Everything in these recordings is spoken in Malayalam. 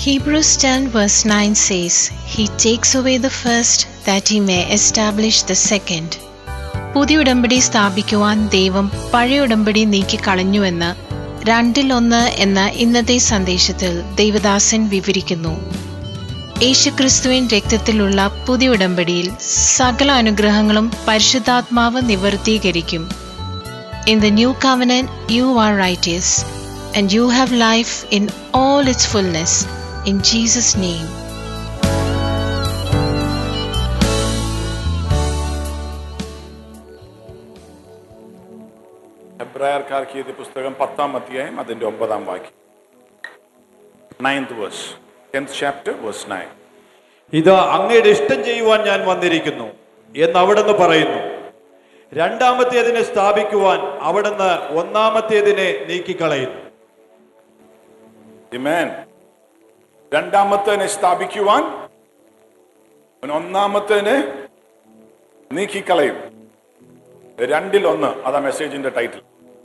Hebrews 10 verse 9 says, He takes away the first that he may establish the second. പുതിയ ഉടമ്പടി സ്ഥാപിക്കുവാൻ ദൈവം പഴയ ഉടമ്പടി നീക്കിക്കളഞ്ഞുവെന്ന് രണ്ടിൽ ഒന്ന് എന്ന ഇന്നത്തെ സന്ദേശത്തിൽ ദൈവദാസൻ വിവരിക്കുന്നു യേശുക്രിസ്തുവിൻ രക്തത്തിലുള്ള പുതിയ ഉടമ്പടിയിൽ സകല അനുഗ്രഹങ്ങളും പരിശുദ്ധാത്മാവ് നിവർത്തീകരിക്കും In the new covenant, you are righteous, and you have life in all its fullness. In Jesus' name. ഹെബ്രായർക്കാർക്ക് എഴുതിയ പുസ്തകം പത്താം അധ്യായം അതിന്റെ ഒമ്പതാം വാക്യം ninth verse tenth chapter verse nine ഇത് അങ്ങയുടെ ഇഷ്ടം ചെയ്യുവാൻ ഞാൻ വന്നിരിക്കുന്നു എന്ന് അവിടുന്ന് പറയുന്നു രണ്ടാമത്തേതിനെ സ്ഥാപിക്കുവാൻ അവിടുന്ന് ഒന്നാമത്തേതിനെ നീക്കിക്കളയുന്നു Amen. രണ്ടാമത്തേനെ സ്ഥാപിക്കുവാൻ അവൻ ഒന്നാമത്തേനെ നീക്കിക്കളയും രണ്ടിൽ ഒന്ന് അതാ മെസ്സേജിന്റെ ടൈറ്റിൽ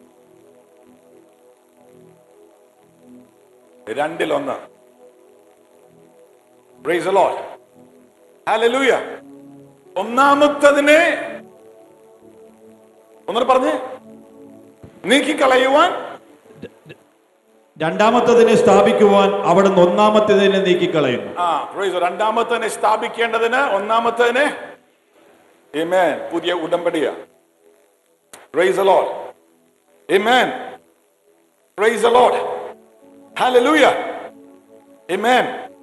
രണ്ടിൽ ഒന്ന് Praise the Lord. Hallelujah. ഒന്നാമത്തതിനെ ഒന്നുകൂടെ പറഞ്ഞ് നീക്കിക്കളയുവാൻ രണ്ടാമത്തതിനെ സ്ഥാപിക്കുവാൻ അവിടുന്ന് ഒന്നാമത്തേതിനെ നീക്കിക്കളയുന്നു ആ പ്രൈസ് രണ്ടാമത്തേനെ സ്ഥാപിക്കേണ്ടതിന് ഒന്നാമത്തേനെ Amen. പുതിയ ഉടമ്പടിയ praise the Lord. Amen. Praise the Lord. Hallelujah. Amen.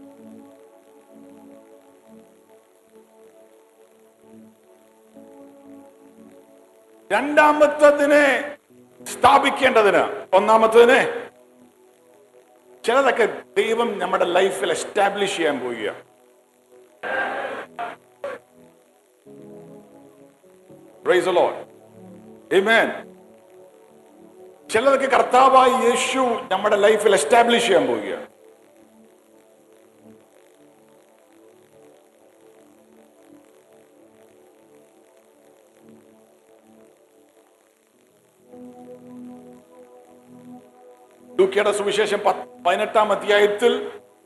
രണ്ടാമത്തതിനെ സ്ഥാപിക്കേണ്ടതിന് ഒന്നാമത്തതിനെ ചിലതൊക്കെ ദൈവം നമ്മുടെ ലൈഫിൽ എസ്റ്റാബ്ലിഷ് ചെയ്യാൻ പോവുക Praise the Lord. Amen. ചിലതൊക്കെ കർത്താവായ യേശു നമ്മുടെ ലൈഫിൽ എസ്റ്റാബ്ലിഷ് ചെയ്യാൻ പോവുക ലൂക്കയുടെ സുവിശേഷം പത്ത് പതിനെട്ടാം അധ്യായത്തിൽ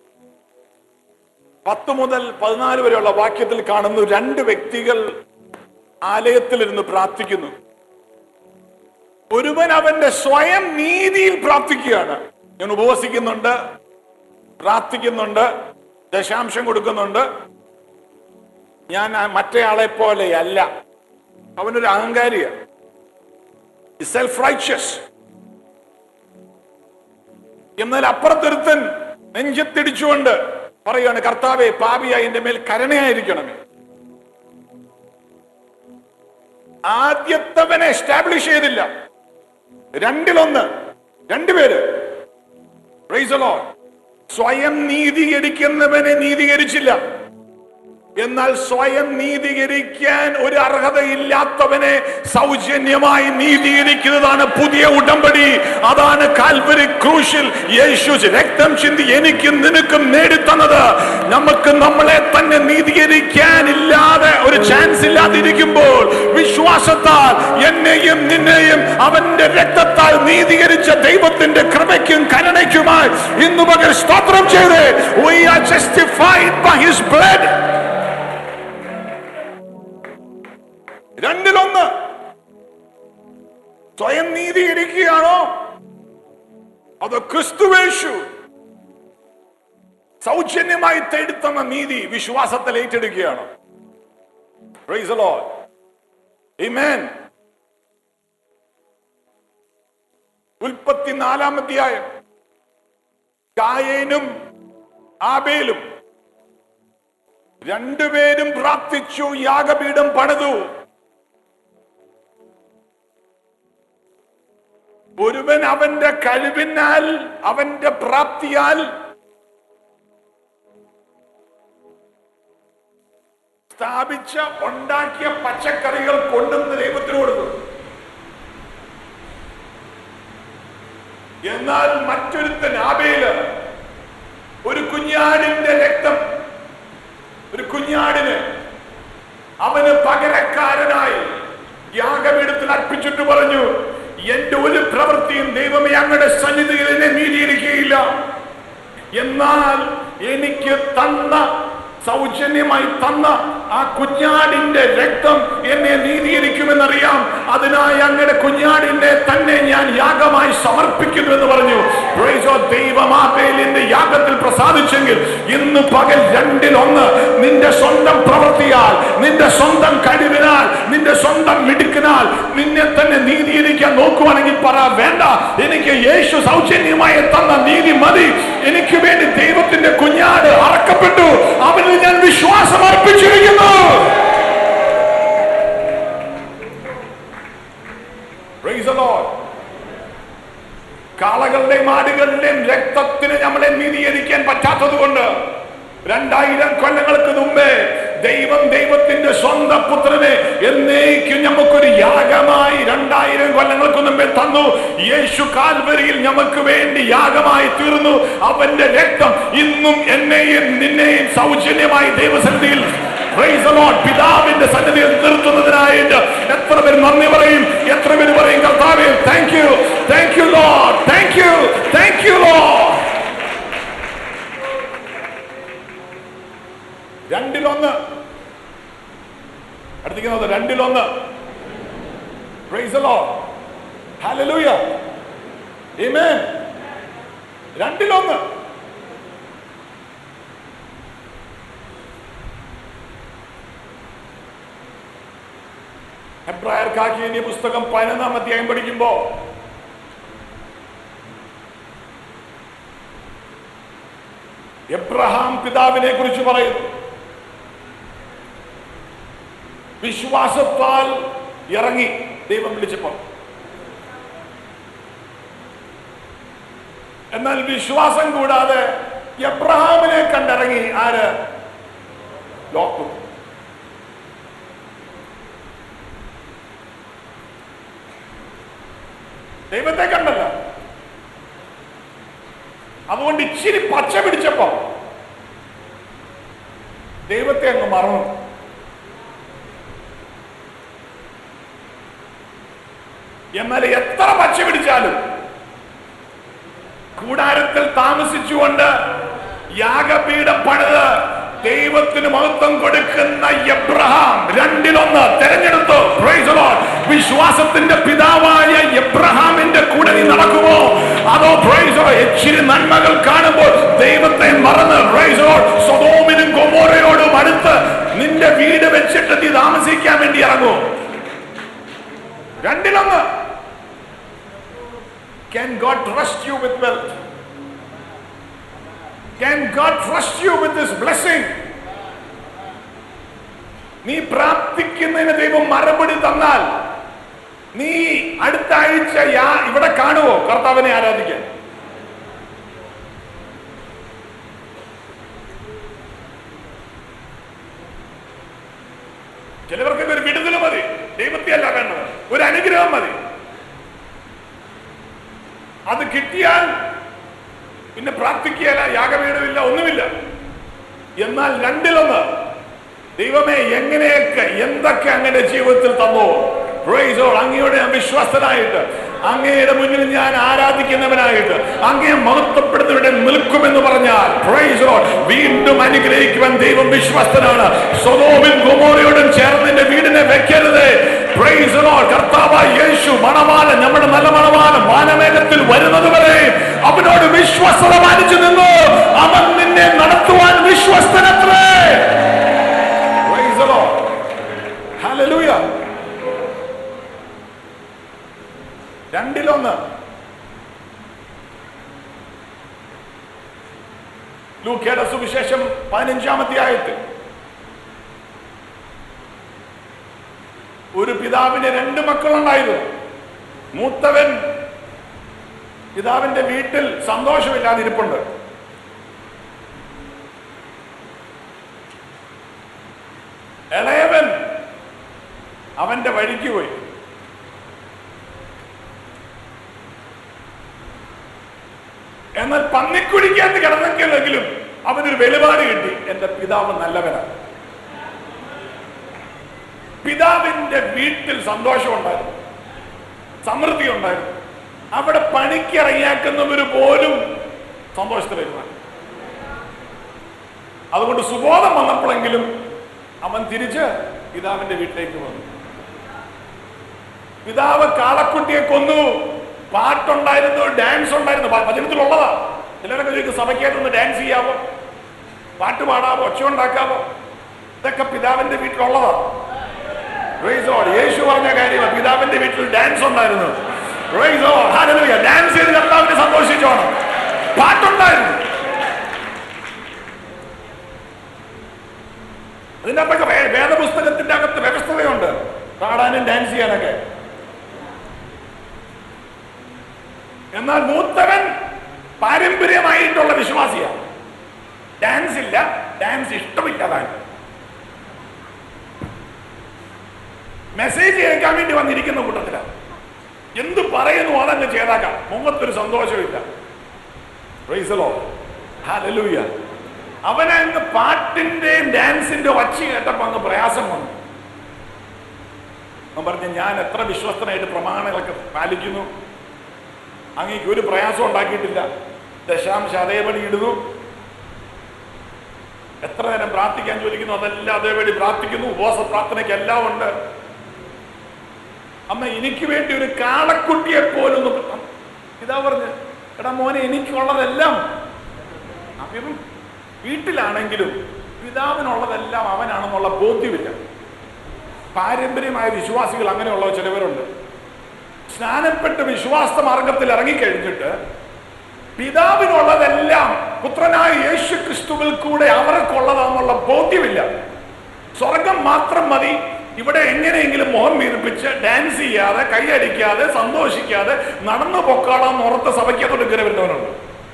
പത്ത് മുതൽ പതിനാല് വരെയുള്ള വാക്യത്തിൽ കാണുന്നു രണ്ട് വ്യക്തികൾ ആലയത്തിലിരുന്ന് പ്രാർത്ഥിക്കുന്നു ഒരുവൻ അവന്റെ സ്വയം നീതിയിൽ പ്രാർത്ഥിക്കുകയാണ് ഞാൻ ഉപവസിക്കുന്നുണ്ട് പ്രാർത്ഥിക്കുന്നുണ്ട് ദശാംശം കൊടുക്കുന്നുണ്ട് ഞാൻ ആ മറ്റേയാളെ പോലെയല്ല അവനൊരു അഹങ്കാരിയാണ് സെൽഫ് റൈഷ്യസ് എന്നാൽ അപ്പുറത്തൊരുത്തൻ നെഞ്ചത്തിടിച്ചുകൊണ്ട് പറയുകയാണ് കർത്താവെ പാപിയായി എന്റെ മേൽ കരുണയായിരിക്കണമേ ആദ്യത്തവനെ എസ്റ്റാബ്ലിഷ് ചെയ്തില്ല രണ്ടിലൊന്ന് രണ്ടുപേര് Praise the Lord. സ്വയം നീതീകരിക്കുന്നവനെ നീതീകരിച്ചില്ല എന്നാൽ സ്വയം നീതീകരിക്കാൻ ഒരു അർഹതയില്ലാത്തവനെ സൗജന്യമായി നീതീകരിക്കുന്നതാണ് പുതിയ ഉടമ്പടി അതാണ് കാൽവരി ക്രൂശിൽ യേശു രക്തം ചിന്തി എനിക്കും നിനക്കും നേടിത്തന്നത് നമുക്ക് നമ്മളെ തന്നെ നീതീകരിക്കാനില്ലാതെ ഒരു ചാൻസ് ഇല്ലാതിരിക്കുമ്പോൾ വിശ്വാസത്താൽ എന്നെയും നിന്നെയും അവന്റെ രക്തത്താൽ നീതീകരിച്ച ദൈവത്തിന്റെ കൃപയ്ക്കും കരുണയ്ക്കുമായി ഇന്നു പകൽ സ്തോത്രം ചെയ്ത് we are justified by his blood രണ്ടിലൊന്ന് സ്വയം നീതീകരിക്കുകയാണോ അതോ ക്രിസ്തുവേശു സൗജന്യമായി തേടിത്തന്ന നീതി വിശ്വാസത്തിൽ ഏറ്റെടുക്കുകയാണോ Praise the Lord. Amen. ഉൽപ്പത്തി നാലാം അധ്യായം കായേനും ആബേലും രണ്ടുപേരും പ്രാർത്ഥിച്ചു യാഗപീഠം പണിതു ഒരുവൻ അവന്റെ കഴിവിനാൽ അവന്റെ പ്രാപ്തിയാൽ സ്ഥാപിച്ച ഉണ്ടാക്കിയ പച്ചക്കറികൾ കൊണ്ടുവന്ന് ദൈവത്തിന് കൊടുത്തു എന്നാൽ മറ്റൊരുത്തൻ ആബേല് ഒരു കുഞ്ഞാടിന്റെ രക്തം ഒരു കുഞ്ഞാടിന് അവന് പകരക്കാരനായി യാഗപീഠത്തിൽ അർപ്പിച്ചിട്ട് പറഞ്ഞു എന്റെ ഒരു പ്രവൃത്തിയും ദൈവമേ അങ്ങയുടെ സന്നിധിയിൽ എന്നെ നീതിയിരിക്കുകയില്ല എന്നാൽ എനിക്ക് തന്ന സൗജന്യമായി തന്ന ആ കുഞ്ഞാടിന്റെ രക്തം എന്നെ നീതീകരിക്കുമെന്നറിയാം അതിനായി അങ്ങയുടെ കുഞ്ഞാടിനെ തന്നെ ഞാൻ യാഗമായി സമർപ്പിക്കുന്നു എന്ന് പറഞ്ഞു Praise God. ദൈവമാതേലിന്റെ യാഗത്തിൽ പ്രസാദിച്ചെങ്കിൽ ഇന്ന് പകൽ രണ്ടിൽ ഒന്ന് നിന്റെ സ്വന്തം പ്രവൃത്തിയാൽ നിന്റെ സ്വന്തം കഴിവിനാൽ നിന്റെ സ്വന്തം മിടുക്കിനാൽ നിന്നെ തന്നെ നീതീകരിക്കാൻ നോക്കുവാണെങ്കിൽ പറ വേണ്ട എനിക്ക് യേശു സൗജന്യമായി തന്ന നീതി മതി എനിക്ക് വേണ്ടി ദൈവത്തിന്റെ കുഞ്ഞാട് അറക്കപ്പെട്ടു അവനിൽ ഞാൻ വിശ്വാസം അർപ്പിച്ചിരിക്കുന്നു Praise the Lord. കാളകളുടെയും ആടുകളുടെയും രക്തത്തിന് നമ്മളെ നീതീകരിക്കാൻ പറ്റാത്തത് കൊണ്ട് രണ്ടായിരം കൊല്ലങ്ങൾക്ക് മുമ്പേ ദൈവം ദൈവത്തിന്റെ സ്വന്തം പുത്രനെ എന്നേക്കും നമുക്കൊരു യാഗമായി രണ്ടായിരം കൊല്ലങ്ങൾക്ക് മുമ്പേ തന്നു യേശു കാൽവരിയിൽ നമുക്ക് വേണ്ടി യാഗമായി തീർന്നു അവന്റെ രക്തം ഇന്നും എന്നെയും നിന്നെയും സൗജന്യമായി ദൈവസന്നിധിയിൽ Praise the Lord. പിതാവിന്റെ സന്നിധിയിൽ നിർത്തുന്നതിനായിട്ട് എത്ര പേര് നന്ദി പറയും എത്ര പേര് പറയും കർത്താവേ thank you thank you Lord thank you thank you Lord രണ്ടിലൊന്ന് അടുത്തിരിക്കുന്നത് രണ്ടിലൊന്ന് Praise the Lord. Hallelujah. Amen. രണ്ടിലൊന്ന് ഹെബ്രായർക്കാക്കി ഇനി പുസ്തകം പതിനൊന്നാം അധ്യായം പഠിക്കുമ്പോ എബ്രഹാം പിതാവിനെ കുറിച്ച് പറയുന്നു വിശ്വാസത്താൽ ഇറങ്ങി ദൈവം വിളിച്ചപ്പോ എന്നാൽ വിശ്വാസം കൂടാതെ എബ്രഹാമിനെ കണ്ടിറങ്ങി ആര് ലോക്കും ദൈവത്തെ കണ്ടല്ല അതുകൊണ്ട് ഇച്ചിരി പച്ച പിടിച്ചപ്പോ ദൈവത്തെ അങ്ങ് മറന്നു എന്നാൽ എത്ര പച്ച പിടിച്ചാലും കൂടാരത്തിൽ താമസിച്ചുകൊണ്ട് യാഗപീഠം പണിത് ദൈവത്തിന് മഹത്വം കൊടുക്കുന്ന എബ്രഹാം രണ്ടിലൊന്ന് തെരഞ്ഞെടുത്തു Praise the Lord. വിശ്വാസത്തിന്റെ പിതാവായ എബ്രഹാമിന്റെ കൂടെ നീ നടക്കുമോ അതോ Praise the Lord. ഇച്ചിരി നന്മകൾ കാണുമ്പോൾ ദൈവത്തെ മറന്ന് Praise the Lord. സൊദോമിനും ഗൊമോറയോടും അടുത്ത് നിന്റെ വീട് വെച്ചിട്ട് നീ താമസിക്കാൻ വേണ്ടി ഇറങ്ങൂ രണ്ടിലൊന്ന് Can God trust you with wealth? Can God trust you with this blessing? നീ പ്രാർത്ഥിക്കുന്നതിന് ദൈവം മറുപടി തന്നാൽ നീ അടുത്ത ആഴ്ച യാ ഇവിടെ കാണുവോ കർത്താവിനെ ആരാധിക്കാൻ ചിലവർക്ക് ഒരു വിടുതൽ മതി ദൈവത്തെ അല്ല വേണ്ടത് ഒരു അനുഗ്രഹം മതി അത് കിട്ടിയാൽ പിന്നെ പ്രാർത്ഥിക്കുകയല്ല യാഗപീഠമില്ല ഒന്നുമില്ല എന്നാൽ രണ്ടിലൊന്ന് ദൈവമേ എങ്ങനെയൊക്കെ എന്തൊക്കെ അങ്ങയുടെ ജീവിതത്തിൽ തന്നോ Praise God. അങ്ങയുടെ ഞാൻ വിശ്വസ്തനായിട്ട് അങ്ങയുടെ മുന്നിൽ ഞാൻ ആരാധിക്കുന്നവനായിട്ട് അങ്ങയെ മഹത്വപ്പെടുന്നവരുടെ നിൽക്കുമെന്ന് പറഞ്ഞാൽ Praise God. വീണ്ടും അനുഗ്രഹിക്കുവാൻ ദൈവം വിശ്വസ്തനാണ് സ്വതോമിൻ ഗുമോറയോടും ചേർന്ന് നിന്റെ വീടിനെ വെക്കരുത് Praise the Lord. കർത്താവായ യേശു മണവാളൻ നമ്മുടെ നല്ല മണവാളൻ വാനമേഘത്തിൽ വരുന്നത് വരെ അവനോട് വിശ്വസ്തത പാലിച്ചു നിന്നു അവൻ നിന്നെ നടത്തുവാൻ വിശ്വസ്തനത്രേ Praise the Lord. Hallelujah. രണ്ടിലൊന്ന് ലൂക്കയുടെ സുവിശേഷം പതിനഞ്ചാമത്തെ ആയത്ത് ഒരു പിതാവിന് രണ്ട് മക്കളുണ്ടായിരുന്നു മൂത്തവൻ പിതാവിന്റെ വീട്ടിൽ സന്തോഷമില്ലാതെ ഇരിപ്പുണ്ട് ഇളയവൻ അവന്റെ വഴിക്ക് പോയി എന്നാൽ പന്നിക്കുടിക്കകത്ത് കിടന്നെങ്കിലെങ്കിലും അവനൊരു വെളിപാട് കിട്ടി എന്റെ പിതാവ് നല്ലവനാണ് പിതാവിന്റെ വീട്ടിൽ സന്തോഷമുണ്ടായിരുന്നു സമൃദ്ധി ഉണ്ടായിരുന്നു അവിടെ പണിക്ക് ഇറങ്ങിയാക്കുന്നവര് പോലും സന്തോഷത്തിലിരുന്ന അതുകൊണ്ട് സുബോധം വന്നപ്പോഴെങ്കിലും അവൻ തിരിച്ച് പിതാവിന്റെ വീട്ടിലേക്ക് വന്നു പിതാവ് കാളക്കുട്ടിയെ കൊന്നു പാട്ടുണ്ടായിരുന്നു ഡാൻസ് ഉണ്ടായിരുന്നു വ- വചനത്തിലുള്ളതാ ചിലരൊക്കെ ചോദിക്കും സഭയ്ക്കകത്തൊന്ന് ഡാൻസ് ചെയ്യാവോ പാട്ട് പാടാവോ ഒച്ച ഉണ്ടാക്കാവോ ഇതൊക്കെ പിതാവിന്റെ വീട്ടിലുള്ളതാ Praise the Lord. യേശു പറഞ്ഞ കാര്യമാണ് പിതാവിന്റെ വീട്ടിൽ ഡാൻസ് ഉണ്ടായിരുന്നു Praise the Lord. Hallelujah. Dance ചെയ്ത് കർത്താവിനെ സന്തോഷിച്ചോണം പാട്ടുണ്ടായിരുന്നു അതിന്റെ അപ്പൊക്കെ വേ- വേദപുസ്തകത്തിന്റെ അകത്ത് വ്യവസ്ഥതയുണ്ട് പാടാനും ഡാൻസ് ചെയ്യാനൊക്കെ എന്നാൽ മൂത്തവൻ പാരമ്പര്യമായിട്ടുള്ള വിശ്വാസിയാണ് ഡാൻസ് ഇല്ല ഡാൻസ് ഇഷ്ടമില്ലതാണ് മെസ്സേജ് കേൾക്കാൻ വേണ്ടി വന്നിരിക്കുന്ന കൂട്ടത്തിലാണ് എന്ത് പറയുന്നു അതങ്ങ് ചെയ്താക്കാം മുഖത്തൊരു സന്തോഷമില്ല Praise the Lord. Hallelujah. അവനങ്ങ് പാട്ടിന്റെയും ഡാൻസിന്റെ ഒച്ച കേട്ടപ്പോ അങ്ങ് പ്രയാസം വന്നു അവൻ പറഞ്ഞു ഞാൻ എത്ര വിശ്വസ്തനായിട്ട് പ്രമാണങ്ങളൊക്കെ പാലിക്കുന്നു അങ്ങേക്ക് ഒരു പ്രയാസം ഉണ്ടാക്കിയിട്ടില്ല ദശാംശ അതേപടി ഇടുന്നു എത്ര നേരം പ്രാർത്ഥിക്കാൻ ചോദിക്കുന്നു അതെല്ലാം അതേപടി പ്രാർത്ഥിക്കുന്നു ഉപവാസ പ്രാർത്ഥനയ്ക്ക് എല്ലാം ഉണ്ട് അമ്മ എനിക്ക് വേണ്ടി ഒരു കാളക്കുട്ടിയെ പോലും ഒന്ന് പ്ര- ഇതാ പറഞ്ഞ് എടാ മോനെ എനിക്കുള്ളതെല്ലാം അപ്പം വീട്ടിലാണെങ്കിലും പിതാവിനുള്ളതെല്ലാം അവനാണെന്നുള്ള ബോധ്യമില്ല പാരമ്പര്യമായ വിശ്വാസികൾ അങ്ങനെയുള്ള ചിലവരുണ്ട് സ്നാനപ്പെട്ട് വിശ്വാസ മാർഗത്തിൽ ഇറങ്ങിക്കഴിഞ്ഞിട്ട് പിതാവിനുള്ളതെല്ലാം പുത്രനായ യേശു ക്രിസ്തുവിൽ കൂടെ അവർക്കുള്ളതാണെന്നുള്ള ബോധ്യമില്ല സ്വർഗം മാത്രം മതി ഇവിടെ എങ്ങനെയെങ്കിലും മോഹം വീർപ്പിച്ച് ഡാൻസ് ചെയ്യാതെ കൈയടിക്കാതെ സന്തോഷിക്കാതെ നടന്നു പൊക്കാളാം ഉറത്ത സഭയ്ക്കകത്തോട്ട് കയറി വരുന്നവനുണ്ട്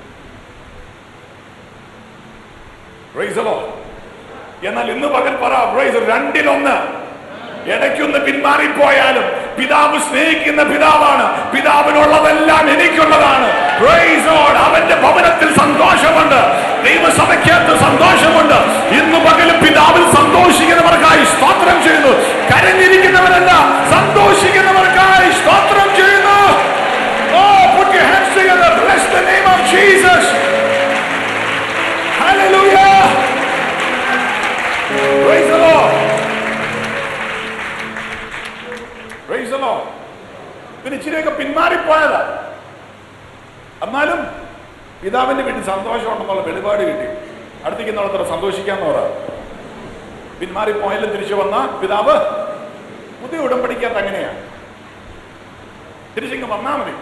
Praise the Lord. എന്നാൽ ഇന്ന് പകൽ പറ praise the- രണ്ടിലൊന്ന് ഇടയ്ക്കൊന്ന് പിന്മാറിപ്പോയാലും പിതാവ് സ്നേഹിക്കുന്ന പിതാവാണ് പിതാവിനുള്ളതെല്ലാം എനിക്കുള്ളതാണ് Praise the Lord. അവന്റെ ഭവനത്തിൽ സന്തോഷമുണ്ട് ദൈവസഭയ്ക്കകത്ത് സന്തോഷമുണ്ട് ഇന്ന് പകലും പിതാവിൽ സന്തോഷിക്കുന്നവർക്കായി സ്തോത്രം ചെയ്യുന്നു കരഞ്ഞിരിക്കുന്നവരല്ല സന്തോഷിക്കുന്നവർക്കായി സ്തോത്രം ചെയ്യുന്നു Oh, put your hands together. Bless the name of Jesus. Hallelujah. Praise the Lord. Praise the Lord. പിന്നെ ഇച്ചിരിയൊക്കെ പിന്മാറിപ്പോയതാ എന്നാലും പിതാവിന്റെ വീട്ടിൽ സന്തോഷമുണ്ടെന്നുള്ള വെളിപാട് കിട്ടി അടുത്തേക്ക് നാളത്ര സന്തോഷിക്കാന്ന് പറ പിന്മാറിപ്പോയാലും തിരിച്ചു വന്ന പിതാവ് പുതിയ ഉടമ്പടിക്കകത്ത് അങ്ങനെയാ തിരിച്ചിങ്ങ് വന്നാ മതി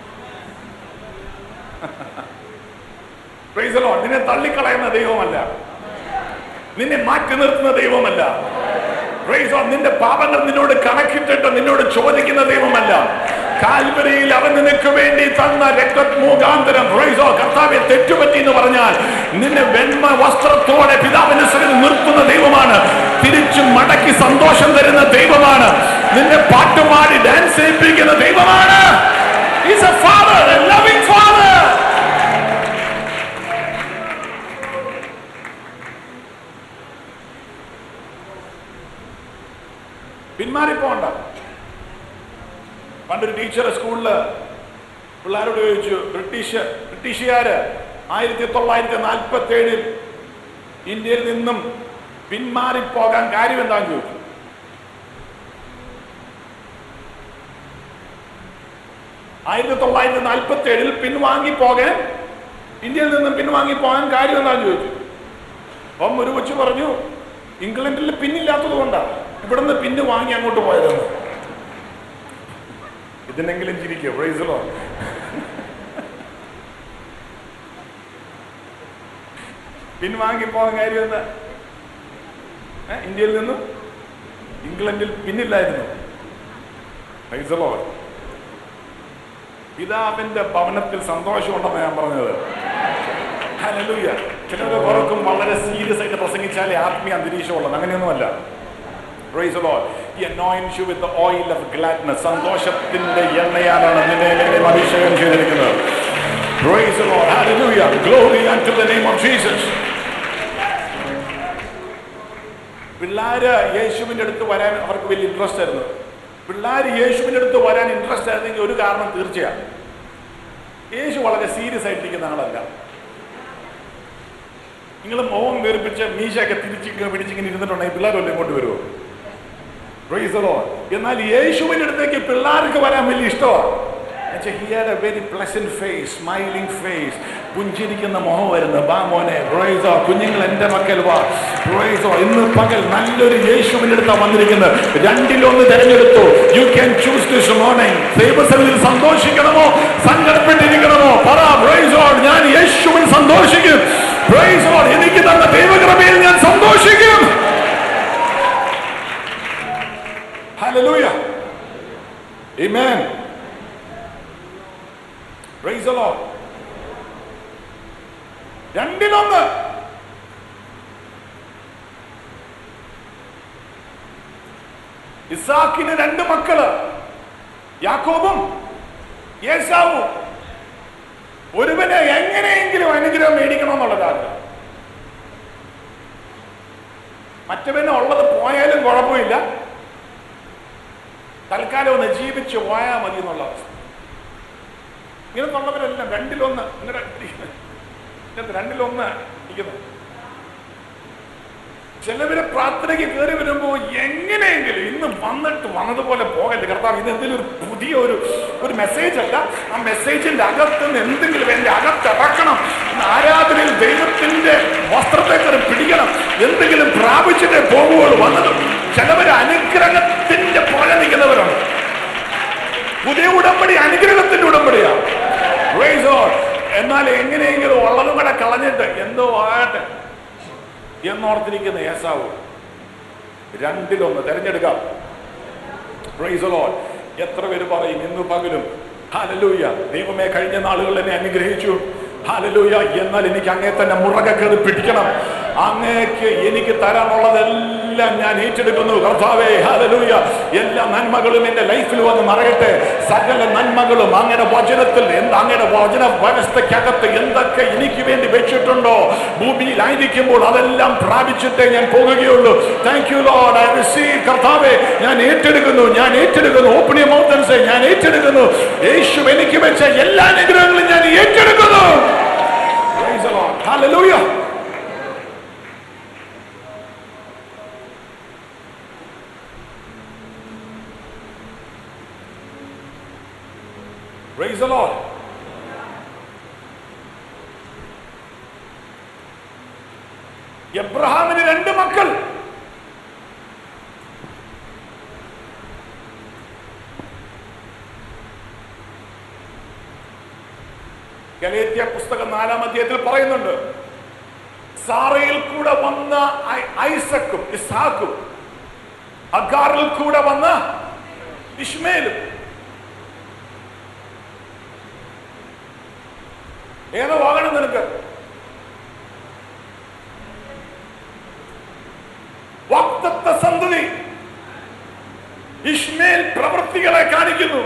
Praise the Lord. നിന്നെ തള്ളിക്കളയുന്ന ദൈവമല്ല നിന്നെ മാറ്റി നിർത്തുന്ന ദൈവമല്ല Praise the Lord. നിന്റെ പാപങ്ങൾ നിന്നോട് കണക്കിട്ടിട്ട് നിന്നോട് ചോദിക്കുന്ന ദൈവമല്ല കാൽവരിയിൽ അവൻ നിനക്ക് വേണ്ടി തന്ന രക്ത മുഖാന്തരം Praise the Lord. കർത്താവെ തെറ്റുപറ്റി എന്ന് പറഞ്ഞാൽ നിന്നെ വെണ്മ വസ്ത്രത്തോടെ പിതാവിന്റെ സകലം നിർത്തുന്ന ദൈവമാണ് തിരിച്ചു മടക്കി സന്തോഷം തരുന്ന ദൈവമാണ് നിന്നെ പാട്ടുപാടി ഡാൻസ് ചെയ്യിപ്പിക്കുന്ന ദൈവമാണ് He's a father, a loving father. പിന്മാറിപ്പോണ്ട പണ്ടൊരു ടീച്ചർ സ്കൂളില് പിള്ളേരോട് ചോദിച്ചു ബ്രിട്ടീഷ് ബ്രിട്ടീഷുകാര് ആയിരത്തി തൊള്ളായിരത്തി നാൽപ്പത്തി ഏഴിൽ ഇന്ത്യയിൽ നിന്നും പിന്മാറിപ്പോകാൻ കാര്യം എന്താന്ന് ചോദിച്ചു ആയിരത്തി തൊള്ളായിരത്തി നാൽപ്പത്തി ഏഴിൽ പിൻവാങ്ങി പോകാൻ ഇന്ത്യയിൽ നിന്നും പിൻവാങ്ങി പോകാൻ കാര്യം എന്താന്ന് ചോദിച്ചു അപ്പം ഒരു കൊച്ചു പറഞ്ഞു ഇംഗ്ലണ്ടിൽ പിന്നില്ലാത്തത് കൊണ്ടാണ് ഇവിടുന്ന് പിന്ന് വാങ്ങി അങ്ങോട്ട് പോയതെന്ന് ഇതിനെങ്കിലും ചിരിക്കുക പ്രൈസലോ പിൻവാങ്ങി പോകാൻ കാര്യം എന്താ ഏ, ഇന്ത്യയിൽ നിന്നും ഇംഗ്ലണ്ടിൽ പിന്നില്ലായിരുന്നു പ്രൈസലോ പിതാവിന്റെ ഭവനത്തിൽ സന്തോഷമുണ്ടെന്ന് ഞാൻ പറഞ്ഞത് ഹല്ലേലൂയ ചിലര് പുറക്കും വളരെ സീരിയസ് ആയിട്ട് പ്രസംഗിച്ചാലേ ആത്മീയ അന്തരീക്ഷമുള്ളത് അങ്ങനെയൊന്നുമല്ല Praise the Lord. He anoints you with the oil of gladness. സന്തോഷത്തിന്റെ എണ്ണയാലാണ് നിന്നെ എന്നെ അഭിഷേകം ചെയ്തിരിക്കുന്നത് Praise the Lord. Hallelujah. Glory unto the name of Jesus. പിള്ളാര് യേശുവിന്റെ അടുത്ത് വരാൻ അവർക്ക് വലിയ ഇൻട്രസ്റ്റ് ആയിരുന്നു പിള്ളാര് യേശുവിന്റെ അടുത്ത് വരാൻ ഇൻട്രസ്റ്റ് ആയിരുന്നെങ്കിൽ ഒരു കാരണം തീർച്ചയാണ് യേശു വളരെ സീരിയസ് ആയിട്ടിരിക്കുന്ന ആളല്ല നിങ്ങൾ മോഹം വീർപ്പിച്ച് മീശയൊക്കെ തിരിച്ചിങ്ങനെ പിടിച്ചിങ്ങനെ ഇരുന്നിട്ടുണ്ടെങ്കിൽ പിള്ളേരല്ലേ ഇങ്ങോട്ട് വരുമോ Praise the Lord. എന്നാൽ യേശുവിന്റെ അടുത്തേക്ക് പിള്ളേർക്ക് വരാൻ വലിയ ഇഷ്ടമാണ് he had a very pleasant face smiling face പുഞ്ചിരിക്കുന്ന മുഖം വരുന്നു ബാ മോനെ പ്രൈസോ കുഞ്ഞുങ്ങൾ എന്റെ മക്കൾ വാ പ്രൈസോ ഇന്ന് പകൽ നല്ലൊരു യേശുവിന്റെ അടുത്താണ് വന്നിരിക്കുന്നത് രണ്ടിലൊന്ന് തെരഞ്ഞെടുത്തു you can choose this morning ദൈവസന്നിധിയിൽ സന്തോഷിക്കണമോ സങ്കടപ്പെട്ടിരിക്കണമോ പറ പ്രൈസോ ഞാൻ യേശുവിൽ സന്തോഷിക്കും പ്രൈസോ എനിക്ക് തന്ന ദൈവകൃപയിൽ ഞാൻ സന്തോഷിക്കും Hallelujah. Amen. Praise the Lord. രണ്ടിലൊന്ന് ഇസാക്കിന് രണ്ട് മക്കള് യാക്കോബും യേശാവും ഒരുവന് എങ്ങനെയെങ്കിലും അനുഗ്രഹം മേടിക്കണമെന്നുള്ളതാണ് മറ്റവന് ഉള്ളത് പോയാലും കുഴപ്പമില്ല തൽക്കാലം ഒന്ന് ജീവിച്ച് പോയാൽ മതി എന്നുള്ള അവസ്ഥ ഇങ്ങനെ ഉള്ളവരെല്ലാം രണ്ടിലൊന്ന് ഇങ്ങനെ ഇതിനകത്ത് രണ്ടിലൊന്ന് ഇരിക്കുന്നു ചിലവര് പ്രാർത്ഥനയ്ക്ക് കയറി വരുമ്പോ എങ്ങനെയെങ്കിലും ഇന്ന് വന്നിട്ട് വന്നതുപോലെ പോകല്ലേ കർത്താവ് ഇത് എന്തെങ്കിലും ഒരു പുതിയ ഒരു ഒരു മെസ്സേജ് അല്ല ആ മെസ്സേജിന്റെ അകത്ത് നിന്ന് എന്തെങ്കിലും എന്റെ അകത്ത് ഇറക്കണം ഇന്ന് ആരാധനയിൽ ദൈവത്തിന്റെ വസ്ത്രത്തെ കയറി പിടിക്കണം എന്തെങ്കിലും പ്രാപിച്ചിട്ടേ പോകുകയുള്ളൂ വന്നത് ചിലവര് അനുഗ്രഹത്തിന്റെ പോലെ നിൽക്കുന്നവരാണ് പുതിയ ഉടമ്പടി അനുഗ്രഹത്തിന്റെ ഉടമ്പടിയാണ് Praise the Lord. എന്നാൽ എങ്ങനെയെങ്കിലും ഉള്ളതും കൂടെ കളഞ്ഞിട്ട് എന്തോ ആകട്ടെ എന്നോർത്തിരിക്കുന്ന യേസാവ് രണ്ടിലൊന്ന് തെരഞ്ഞെടുക്കാം Praise the Lord. എത്ര പേര് പറയും ഇന്ന് പകലും ഹാലലൂയ ദൈവമേ കഴിഞ്ഞ നാളുകൾ എന്നെ അനുഗ്രഹിച്ചു ഹാലലൂയ എന്നാൽ എനിക്ക് അങ്ങേ തന്നെ മുറകെ കയറി പിടിക്കണം അങ്ങേക്ക് എനിക്ക് തരാനുള്ളതെല്ലാം ഞാൻ ഏറ്റെടുക്കുന്നു കർത്താവേ ഹാലലൂയ എല്ലാ നന്മകളും എന്റെ ലൈഫിൽ വന്ന് നിറയട്ടെ സകല നന്മകളും അങ്ങയുടെ വചനത്തിൽ എന്ത് അങ്ങയുടെ വചന വ്യവസ്ഥയ്ക്കകത്ത് എന്തൊക്കെ എനിക്ക് വേണ്ടി വെച്ചിട്ടുണ്ടോ ഭൂമിയിലായിരിക്കുമ്പോൾ അതെല്ലാം പ്രാപിച്ചിട്ടേ ഞാൻ പോകുകയുള്ളൂ thank you Lord I receive കർത്താവേ ഞാൻ ഏറ്റെടുക്കുന്നു ഞാൻ ഏറ്റെടുക്കുന്നു open your mouth and say ഞാൻ ഏറ്റെടുക്കുന്നു യേശു എനിക്ക് വെച്ച എല്ലാ അനുഗ്രഹങ്ങളും ഞാൻ ഏറ്റെടുക്കുന്നു Praise the Lord. Hallelujah. Praise the Lord. എബ്രഹാമിന് രണ്ട് മക്കൾ ഗലേത്യ പുസ്തകം നാലാം അധ്യായത്തിൽ പറയുന്നുണ്ട് സാറയിൽ കൂടെ വന്ന ഐ- ഐസക്കും ഇസാക്കും അഗാറിൽ കൂടെ വന്ന ഇഷ്മേലും ഏതോ ആകണം നിനക്ക് വക്തത്വ സന്തതി ഇഷ്മേൽ പ്രവൃത്തികളെ കാണിക്കുന്നു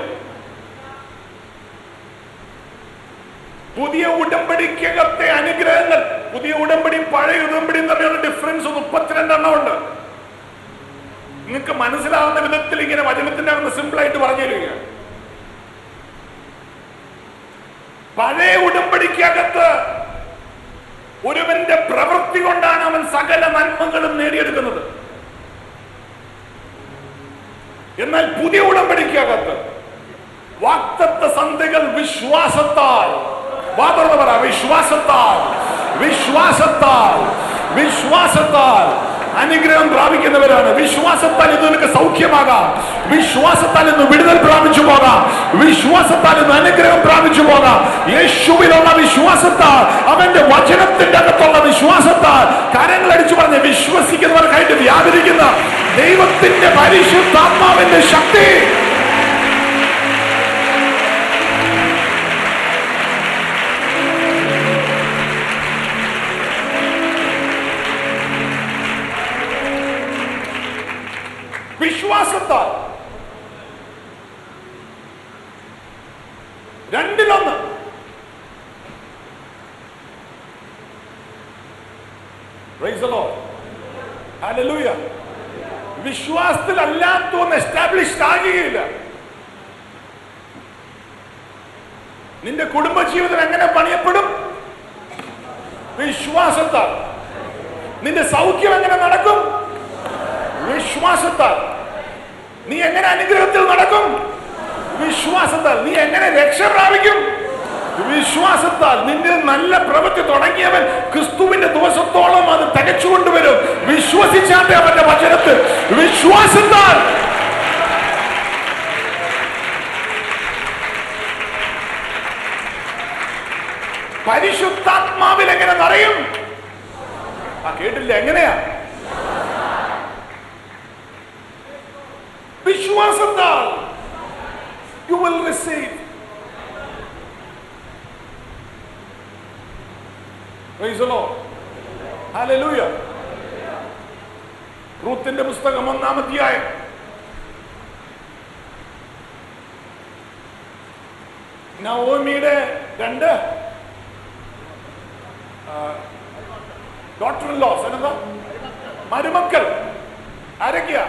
പുതിയ ഉടമ്പടിക്കകത്തെ അനുഗ്രഹങ്ങൾ പുതിയ ഉടമ്പടിയും പഴയ ഉടമ്പടിയും തമ്മിലുള്ള ഡിഫറൻസ് മുപ്പത്തിരണ്ടെണ്ണം ഉണ്ട് നിങ്ങൾക്ക് മനസ്സിലാവുന്ന വിധത്തിൽ ഇങ്ങനെ വചനത്തിന്റെ അകത്ത് സിമ്പിൾ ആയിട്ട് പറഞ്ഞു തരിക പഴയ ഉടമ്പടിക്കകത്ത് ഒരുവന്റെ പ്രവൃത്തി കൊണ്ടാണ് അവൻ സകല നന്മകളും നേടിയെടുക്കുന്നത് എന്നാൽ പുതിയ ഉടമ്പടിക്കകത്ത് വാക്തത്വ സന്ധികൾ വിശ്വാസത്താൽ വാതോട് പറ വിശ്വാസത്താൽ വിശ്വാസത്താൽ വിശ്വാസത്താൽ അനുഗ്രഹം പ്രാപിക്കുന്നവരാണ് വിശ്വാസത്താൽ ഇത് നിനക്ക് സൗഖ്യമാകാം വിശ്വാസത്താൽ ഇന്ന് വിടുതൽ പ്രാപിച്ചു പോകാം വിശ്വാസത്താൽ ഇന്ന് അനുഗ്രഹം പ്രാപിച്ചു പോകാം യേശുവിലുള്ള വിശ്വാസത്താൽ അവന്റെ വചനത്തിന്റെ അകത്തുള്ള വിശ്വാസത്താൽ കരങ്ങൾ അടിച്ചു പറഞ്ഞ് വിശ്വസിക്കുന്നവർക്കായിട്ട് വ്യാപരിക്കുന്ന ദൈവത്തിന്റെ പരിശുദ്ധാത്മാവിന്റെ ശക്തി വിശ്വാസത്താൽ രണ്ടിലൊന്ന് Praise the Lord. Hallelujah. വിശ്വാസത്തിൽ അല്ലാത്തൊന്ന് എസ്റ്റാബ്ലിഷ്ഡ് ആകുകയില്ല നിന്റെ കുടുംബജീവിതം എങ്ങനെ പണിയപ്പെടും വിശ്വാസത്താൽ നിന്റെ സൗഖ്യം എങ്ങനെ നടക്കും വിശ്വാസത്താൽ നീ എങ്ങനെ അനുഗ്രഹത്തിൽ നടക്കും വിശ്വാസത്താൽ നീ എങ്ങനെ രക്ഷ പ്രാപിക്കും വിശ്വാസത്താൽ നിന്റെ നല്ല പ്രവൃത്തി തുടങ്ങിയവൻ ക്രിസ്തുവിന്റെ ദിവസത്തോളം അത് തികച്ചുകൊണ്ടുവരും വിശ്വസിച്ചാട്ടെ അവന്റെ വചനത്തിൽ വിശ്വാസത്താൽ പരിശുദ്ധാത്മാവിൽ എങ്ങനെ നിറയും ആ കേട്ടില്ല എങ്ങനെയാ വിശ്വാസത്താൽ you will receive Praise the Lord. Hallelujah. റൂത്തിന്റെ പുസ്തകം ഒന്നാം അധ്യായം നവോമിയുടെ രണ്ട് ഡോക്ടർ ലോസ് എന്താ മരുമക്കൾ ആരൊക്കെയാ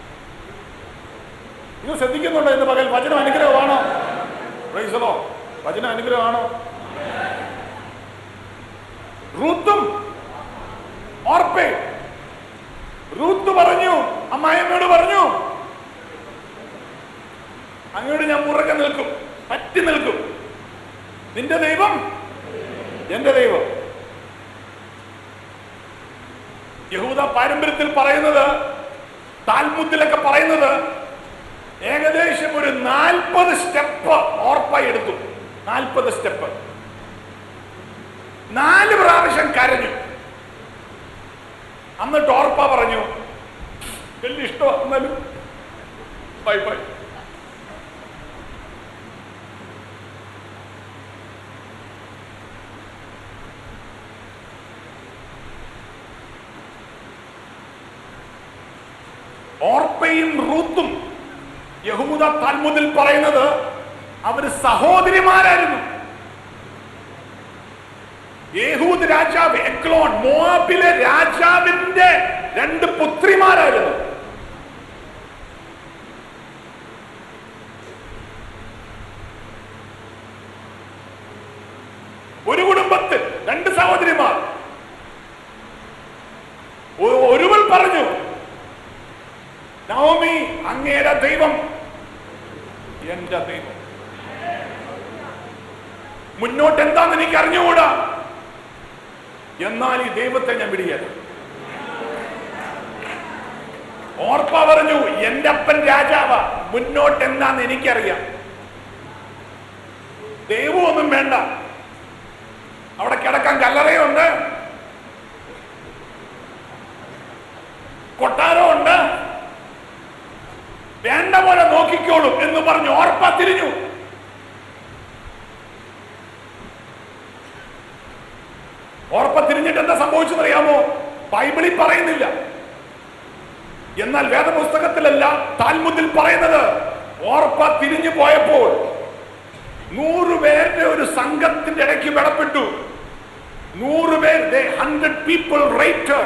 നിങ്ങൾ ശ്രദ്ധിക്കുന്നുണ്ടോ ഇന്ന് പകൽ വചനം അനുഗ്രഹമാണോ പ്രൈസലോ വചനം അനുഗ്രഹമാണോ റൂത്തും ഓർപ്പേ റൂത്ത് പറഞ്ഞു അമ്മായിയമ്മയോട് പറഞ്ഞു അങ്ങോട്ട് ഞാൻ മുറക്കെ നിൽക്കും പറ്റി നിൽക്കും നിന്റെ ദൈവം എന്റെ ദൈവം യഹൂദ പാരമ്പര്യത്തിൽ പറയുന്നത് താൽമുദ്ദിലൊക്കെ പറയുന്നത് ഏകദേശം ഒരു നാൽപ്പത് സ്റ്റെപ്പ് ഓർപ്പായി എടുത്തു നാൽപ്പത് സ്റ്റെപ്പ് നാല് പ്രാവശ്യം കരഞ്ഞു എന്നിട്ട് ഓർപ്പ പറഞ്ഞു വലിയ ഇഷ്ടമാണ് എന്നാലും ബൈ ബൈ ഓർപ്പയും റൂത്തും യഹൂദ താൽമുദിൽ പറയുന്നത് അവര് സഹോദരിമാരായിരുന്നു യേഹൂദ് രാജാവ് എക്ലോൺ മോവാബിലെ രാജാവിന്റെ രണ്ട് പുത്രിമാരായിരുന്നു ഒരു കുടുംബത്തിൽ രണ്ട് സഹോദരിമാർ ഒ- ഒരുവൾ പറഞ്ഞു നവമി അങ്ങേരെ ദൈവം എന്റെ ദൈവം മുന്നോട്ട് എന്താന്ന് എനിക്ക് അറിഞ്ഞുകൂടാ എന്നാൽ ഈ ദൈവത്തെ ഞാൻ വിടിയല്ല ഓർപ്പ പറഞ്ഞു എന്റെ അപ്പൻ രാജാവ മുന്നോട്ട് എന്താന്ന് എനിക്കറിയാം ദൈവമൊന്നും വേണ്ട അവിടെ കിടക്കാൻ കല്ലറയുണ്ട് കൊട്ടാരമുണ്ട് വേണ്ട പോലെ നോക്കിക്കോളും എന്ന് പറഞ്ഞു ഓർപ്പ തിരിഞ്ഞു ഓർപ്പ തിരിഞ്ഞിട്ട് എന്താ സംഭവിച്ചത് അറിയാമോ ബൈബിളിൽ പറയുന്നില്ല എന്നാൽ വേദപുസ്തകത്തിലല്ല താൽമുദിൽ പറയുന്നത് ഓർപ്പ തിരിഞ്ഞു പോയപ്പോൾ നൂറ് പേരുടെ ഒരു സംഘത്തിന്റെ ഇടയ്ക്ക് വിടപ്പെട്ടു നൂറ് പേർ ഹൺഡ്രഡ് പീപ്പിൾ റേറ്റ്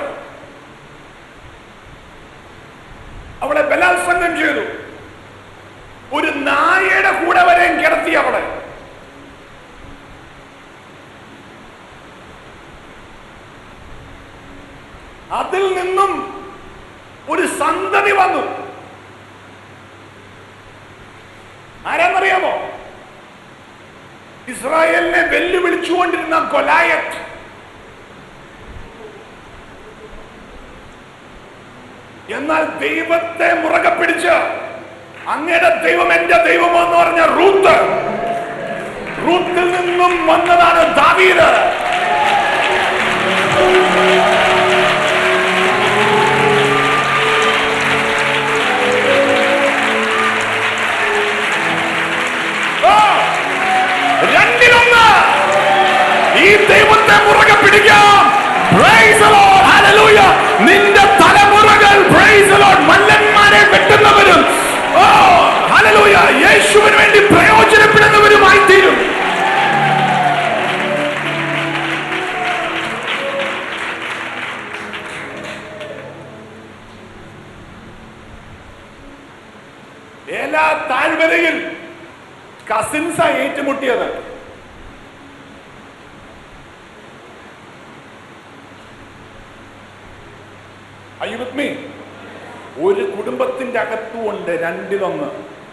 അവളെ ബലാത്സംഗം ചെയ്തു ഒരു നായയുടെ കൂടെ വരെയും കിടത്തി അവളെ അതിൽ നിന്നും ഒരു സന്തതി വന്നു ആരാന്നറിയാമോ ഇസ്രായേലിനെ വെല്ലുവിളിച്ചുകൊണ്ടിരുന്ന കൊലായത്ത് എന്നാൽ ദൈവത്തെ മുറകെ പിടിച്ച് അങ്ങയുടെ ദൈവം എന്റെ ദൈവമോ എന്ന് പറഞ്ഞ റൂത്ത് റൂത്തിൽ നിന്നും വന്നതാണ് ദാവീദ് ആ, രണ്ടിലൊന്ന് ഈ ദൈവത്തെ മുറുകെ പിടിക്കാം Praise the Lord. Hallelujah. നിന്റെ തലമുറകൾ Praise the Lord. മല്ലന്മാരെ വെട്ടുന്നവരും oh, Hallelujah. യേശുവിന് വേണ്ടി പ്രയോജനപ്പെടുന്നവരുമായി തീരും എല്ലാ താഴ്വരയിൽ കസിൻസാ ഏറ്റുമുട്ടിയത് Are you with me? ഒരു കുടുംബത്തിന്റെ അകത്തുമുണ്ട് രണ്ടിലൊന്ന്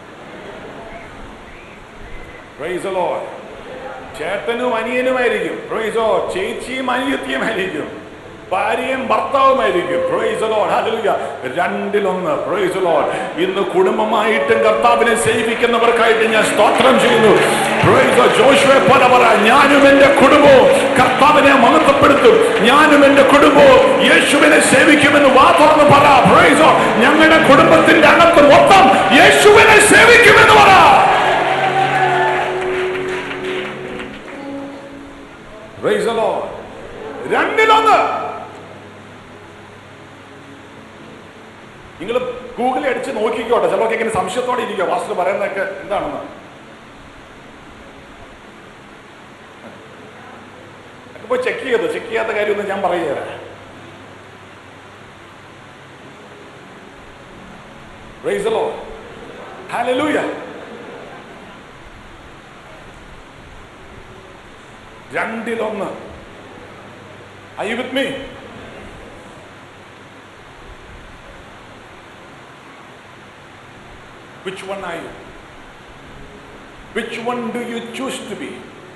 Praise the Lord. ചേട്ടനും അനിയനുമായിരിക്കും Praise the Lord. ചേച്ചിയും അനിയത്തിയുമായിരിക്കും ഭാര്യയും ഭർത്താവുമായിരിക്കും Praise the Lord. Hallelujah. രണ്ടിലൊന്ന് Praise the Lord. ഇന്ന് കുടുംബമായിട്ടും കർത്താവിനെ സേവിക്കുന്നവർക്കായിട്ട് ഞാൻ സ്തോത്രം ചെയ്യുന്നു Praise the Lord. ജോഷുവെ പോലെ പറ ഞാനും എന്റെ കുടുംബവും കർത്താവിനെ മഹത്വപ്പെടുത്തും ഞാനും എന്റെ കുടുംബവും യേശുവിനെ സേവിക്കുമെന്ന് വാ തുറന്ന് പറ Praise the Lord. ഞങ്ങളുടെ കുടുംബത്തിന്റെ അകത്ത് മൊത്തം യേശുവിനെ സേവിക്കുമെന്ന് പറ Praise the Lord. രണ്ടിലൊന്ന് നിങ്ങൾ ഗൂഗിളിൽ അടിച്ച് നോക്കിക്കോട്ടെ ചിലർക്ക് ഇങ്ങനെ സംശയത്തോടെ ഇരിക്കുക വാസ്തു പറയുന്നതൊക്കെ എന്താണെന്ന് ഒക്കെ പോയി ചെക്ക് ചെയ്തു ചെക്ക് ചെയ്യാത്ത കാര്യമൊന്നും ഞാൻ പറയുകയല്ല Praise the Lord. Hallelujah. രണ്ടിലൊന്ന് Are you with me? Which one are you? Which one do you choose to be?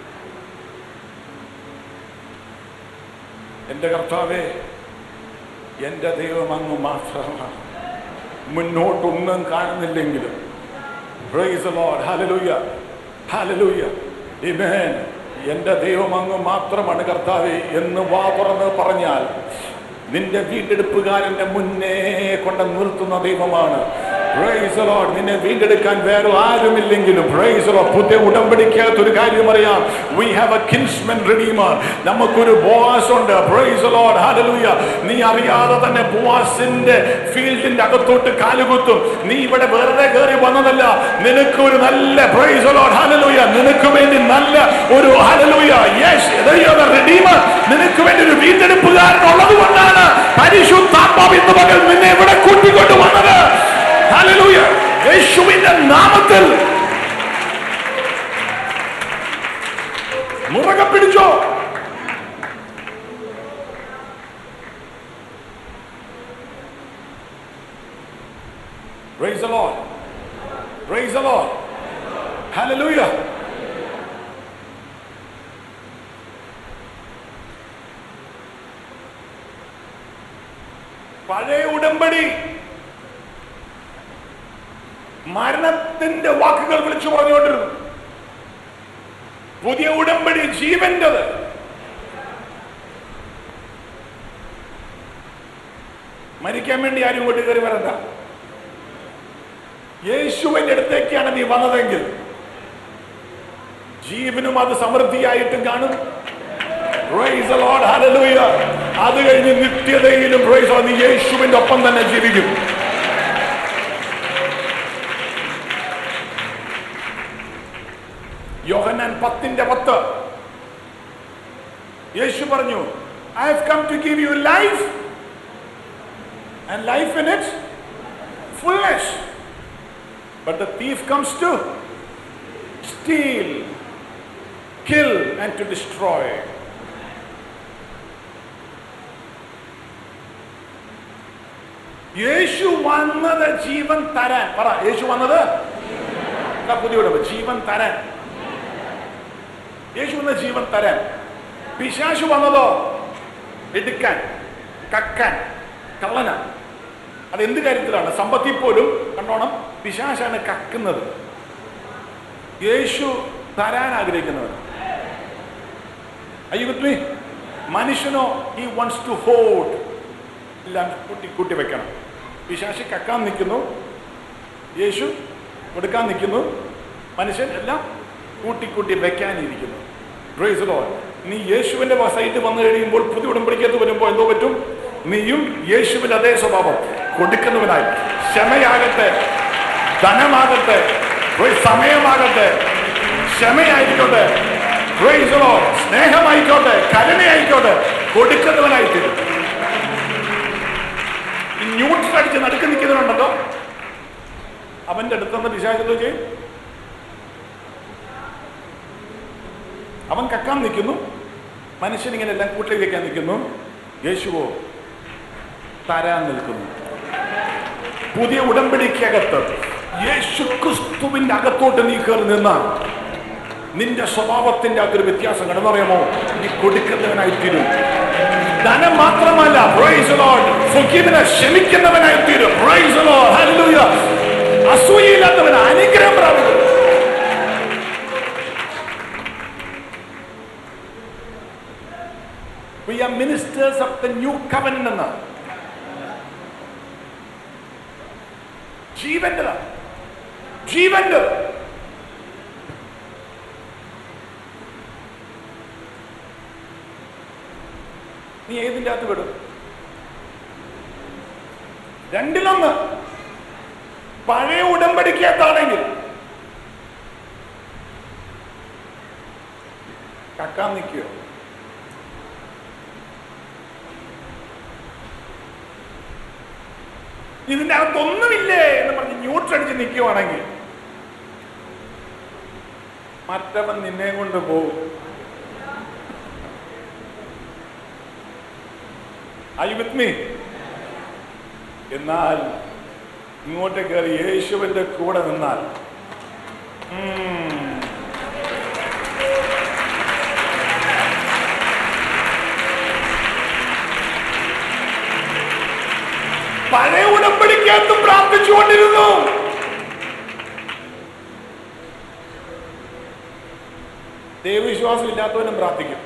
എന്റെ കർത്താവേ എന്റെ ദൈവം അങ്ങ് മാത്രമാണ് മുന്നോട്ടൊന്നും കാണുന്നില്ലെങ്കിലും Praise the Lord. Hallelujah. Hallelujah. Amen. എന്റെ ദൈവം അങ്ങ് മാത്രമാണ് കർത്താവെ എന്ന് വാ തുറന്ന് പറഞ്ഞാൽ നിന്റെ വീണ്ടെടുപ്പുകാരന്റെ മുന്നേ കൊണ്ട് നിർത്തുന്ന ദൈവമാണ് Praise the Lord. നിന്നെ വീണ്ടെടുക്കാൻ വേറെ ആരുമില്ലെങ്കിലും Praise the Lord. പുതിയ ഉടമ്പടിക്കകത്ത് ഒരു കാര്യം അറിയാം we have a kinsman redeemer നമുക്കൊരു ബോസ് ഉണ്ട് Praise the Lord. Hallelujah. നീ അറിയാതെ തന്നെ ബോസിന്റെ ഫീൽഡിന്റെ അകത്തോട്ട് കാലുകുത്തും നീ ഇവിടെ വെറുതെ കയറി വന്നതല്ല നിനക്ക് ഒരു നല്ല Praise the Lord. Hallelujah. നിനക്ക് വേണ്ടി നല്ല ഒരു Hallelujah. Yes, റിഡീമർ നിനക്ക് വേണ്ടി ഒരു വീണ്ടെടുപ്പുകാരൻ ഉള്ളത് കൊണ്ടാണ് പരിശുദ്ധാത്മാവ് ഇന്ന് പകൽ നിന്നെ ഇവിടെ കൂട്ടിക്കൊണ്ട് വന്നത് Hallelujah. യേശുവിന്റെ നാമത്തിൽ മുറകെ പിടിച്ചോ Praise the Lord. Praise the Lord. Hallelujah. പഴയ ഉടമ്പടി മരണത്തിന്റെ വാക്കുകൾ വിളിച്ചു പറഞ്ഞുകൊണ്ടിരുന്നു പുതിയ ഉടമ്പടി ജീവന്റത് മരിക്കാൻ വേണ്ടി ആരും ഇങ്ങോട്ട് കയറി വരണ്ട യേശുവിന്റെ അടുത്തേക്കാണ് നീ വന്നതെങ്കിൽ ജീവനും അത് സമൃദ്ധിയായിട്ടും കാണും Praise the Lord. Hallelujah. അത് കഴിഞ്ഞ് നിത്യതയിലും praise the Lord, നീ യേശുവിന്റെ ഒപ്പം തന്നെ ജീവിക്കും യോഹന്നാൻ പത്തിന്റെ പത്ത് യേശു പറഞ്ഞു I have come to give you life and life in it fullness but the thief comes to steal kill and to destroy Yeshu വന്നത് ജീവൻ തരാൻ പറ യേശു വന്നത് ഇതാ പുതിയ ഉടമ്പ് ജീവൻ തരാൻ യേശു വന്ന ജീവൻ തരാൻ പിശാശു വന്നതോ എടുക്കാൻ കക്കാൻ കള്ളന അത് എന്ത് കാര്യത്തിലാണ് സമ്പത്തിൽ പോലും കണ്ടോണം പിശാശാണ് കക്കുന്നത് യേശു തരാൻ ആഗ്രഹിക്കുന്നവർ അയ്യോ വിത്ത് മീ മനുഷ്യനോ ഹി വൺസ് ടു ഹോൾഡ് എല്ലാം കൂട്ടി കൂട്ടി വെക്കണം പിശാശി കക്കാൻ നിൽക്കുന്നു യേശു കൊടുക്കാൻ നിൽക്കുന്നു മനുഷ്യൻ എല്ലാം കൂട്ടി കൂട്ടി വെക്കാനിരിക്കുന്നു Praise the Lord. നീ യേശുവിന്റെ സൈറ്റ് വന്നു കഴിയുമ്പോൾ പുതിയ ഉടമ്പടിക്കകത്ത് വരുമ്പോൾ എന്തോ പറ്റും നീയും യേശുവിന്റെ അതേ സ്വഭാവം കൊടുക്കുന്നവനായി ക്ഷമയാകട്ടെ ധനമാകട്ടെ praise സമയമാകട്ടെ ക്ഷമയായിക്കോട്ടെ Praise the Lord. സ്നേഹമായിക്കോട്ടെ കരുണയായിക്കോട്ടെ കൊടുക്കുന്നവനായി തീരും ഈ ന്യൂട്രൽ അടിച്ച് നടുക്ക് നിൽക്കുന്നവരുണ്ടല്ലോ അവന്റെ അടുത്തുനിന്ന് പിശാചെന്തോ ചെയ്യും അവൻ കക്കാൻ നിൽക്കുന്നു മനുഷ്യൻ ഇങ്ങനെ എല്ലാം കൂട്ടിൽ വെക്കാൻ നിൽക്കുന്നു യേശുവോ തരാൻ നിൽക്കുന്നു പുതിയ ഉടമ്പടിക്കകത്ത് യേശു ക്രിസ്തുവിന്റെ അകത്തോട്ട് നീ കയറി നിന്നാൽ നിന്റെ സ്വഭാവത്തിന്റെ അകത്തൊരു വ്യത്യാസം കണ്ടെന്നറിയാമോ നീ കൊടുക്കുന്നവനായി തീരും ധനം മാത്രമല്ല praise the Lord. forgiveness, ക്ഷമിക്കുന്നവനായി തീരും praise the Lord. hallelujah. അസൂയയില്ലാത്തവൻ അനുഗ്രഹം പ്രാപിക്കും We are ministers of the new covenant എന്ന ജീവന്റെ ജീവന്റെ നീ ഏതിൻ്റെ അകത്ത് വിടും രണ്ടിലൊന്ന് പഴയ ഉടമ്പടിക്കകത്താണെങ്കിൽ കക്കാൻ നിൽക്കുകയോ ഇതിന്റെ അകത്തൊന്നുമില്ലേ എന്ന് പറഞ്ഞ് ന്യൂട്രടിച്ച് നിൽക്കുവാണെങ്കിൽ മറ്റവൻ നിന്നെ കൊണ്ട് പോകും Are you with me? എന്നാൽ ഇങ്ങോട്ട് കയറി യേശുവിന്റെ കൂടെ നിന്നാൽ ഉം, പഴയ ഉടമ്പടിക്കകത്തും പ്രാർത്ഥിച്ചുകൊണ്ടിരുന്നു ദൈവവിശ്വാസം ഇല്ലാത്തവനും പ്രാർത്ഥിക്കും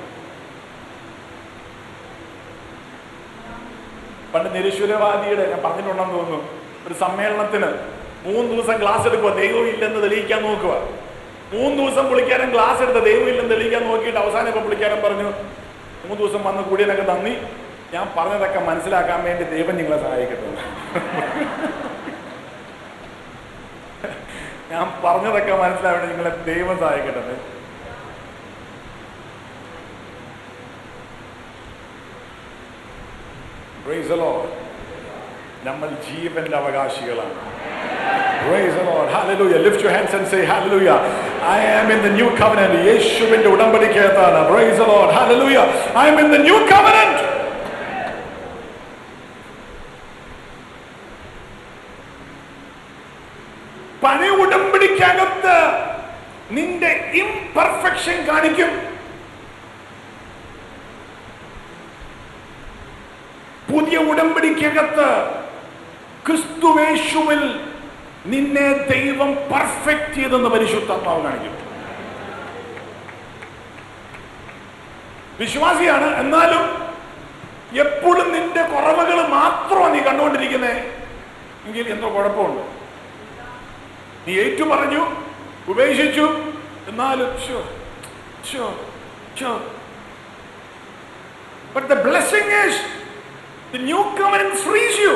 പണ്ട് നിരീശ്വരവാദിയുടെ ഞാൻ പറഞ്ഞിട്ടുണ്ടെന്ന് തോന്നുന്നു ഒരു സമ്മേളനത്തിന് മൂന്ന് ദിവസം ക്ലാസ് എടുക്കുക ദൈവം ഇല്ലെന്ന് തെളിയിക്കാൻ നോക്കുക മൂന്ന് ദിവസം പുള്ളിക്കാരൻ ക്ലാസ് എടുത്ത ദൈവം ഇല്ലെന്ന് തെളിയിക്കാൻ നോക്കിയിട്ട് അവസാനം ഇപ്പൊ പുള്ളിക്കാരൻ പറഞ്ഞു മൂന്ന് ദിവസം വന്ന് കൂടിയതിനൊക്കെ നന്ദി ഞാൻ പറഞ്ഞതൊക്കെ മനസ്സിലാക്കാൻ വേണ്ടി ദൈവം നിങ്ങളെ സഹായിക്കട്ടെ ഞാൻ പറഞ്ഞതൊക്കെ മനസ്സിലാവേണ്ടി നിങ്ങളെ ദൈവം സഹായിക്കട്ടെ Praise the Lord. നമ്മൾ ജീവന്റെ അവകാശികളാണ് Praise the Lord. Hallelujah. Lift your hands and say hallelujah. I am in the new covenant. യേശുവിന്റെ ഉടമ്പടിക്കകത്താണ്. Praise the Lord. Hallelujah. I am in the new covenant. പഴയ ഉടമ്പടിക്കകത്ത് നിന്റെ ഇംപെർഫെക്ഷൻ കാണിക്കും പുതിയ ഉടമ്പടിക്കകത്ത് ക്രിസ്തുവേശുവിൽ നിന്നെ ദൈവം പെർഫെക്റ്റ് ചെയ്തെന്ന് പരിശുദ്ധാത്മാവ് കാണിക്കും വിശ്വാസിയാണ് എന്നാലും എപ്പോഴും നിന്റെ കുറവുകൾ മാത്രമാണ് നീ കണ്ടുകൊണ്ടിരിക്കുന്നേ എങ്കിൽ എന്തോ കുഴപ്പമുണ്ട് നീ ഏറ്റു പറഞ്ഞു ഉപേക്ഷിച്ചു എന്നാലും show show show But the blessing is the new covenant frees you.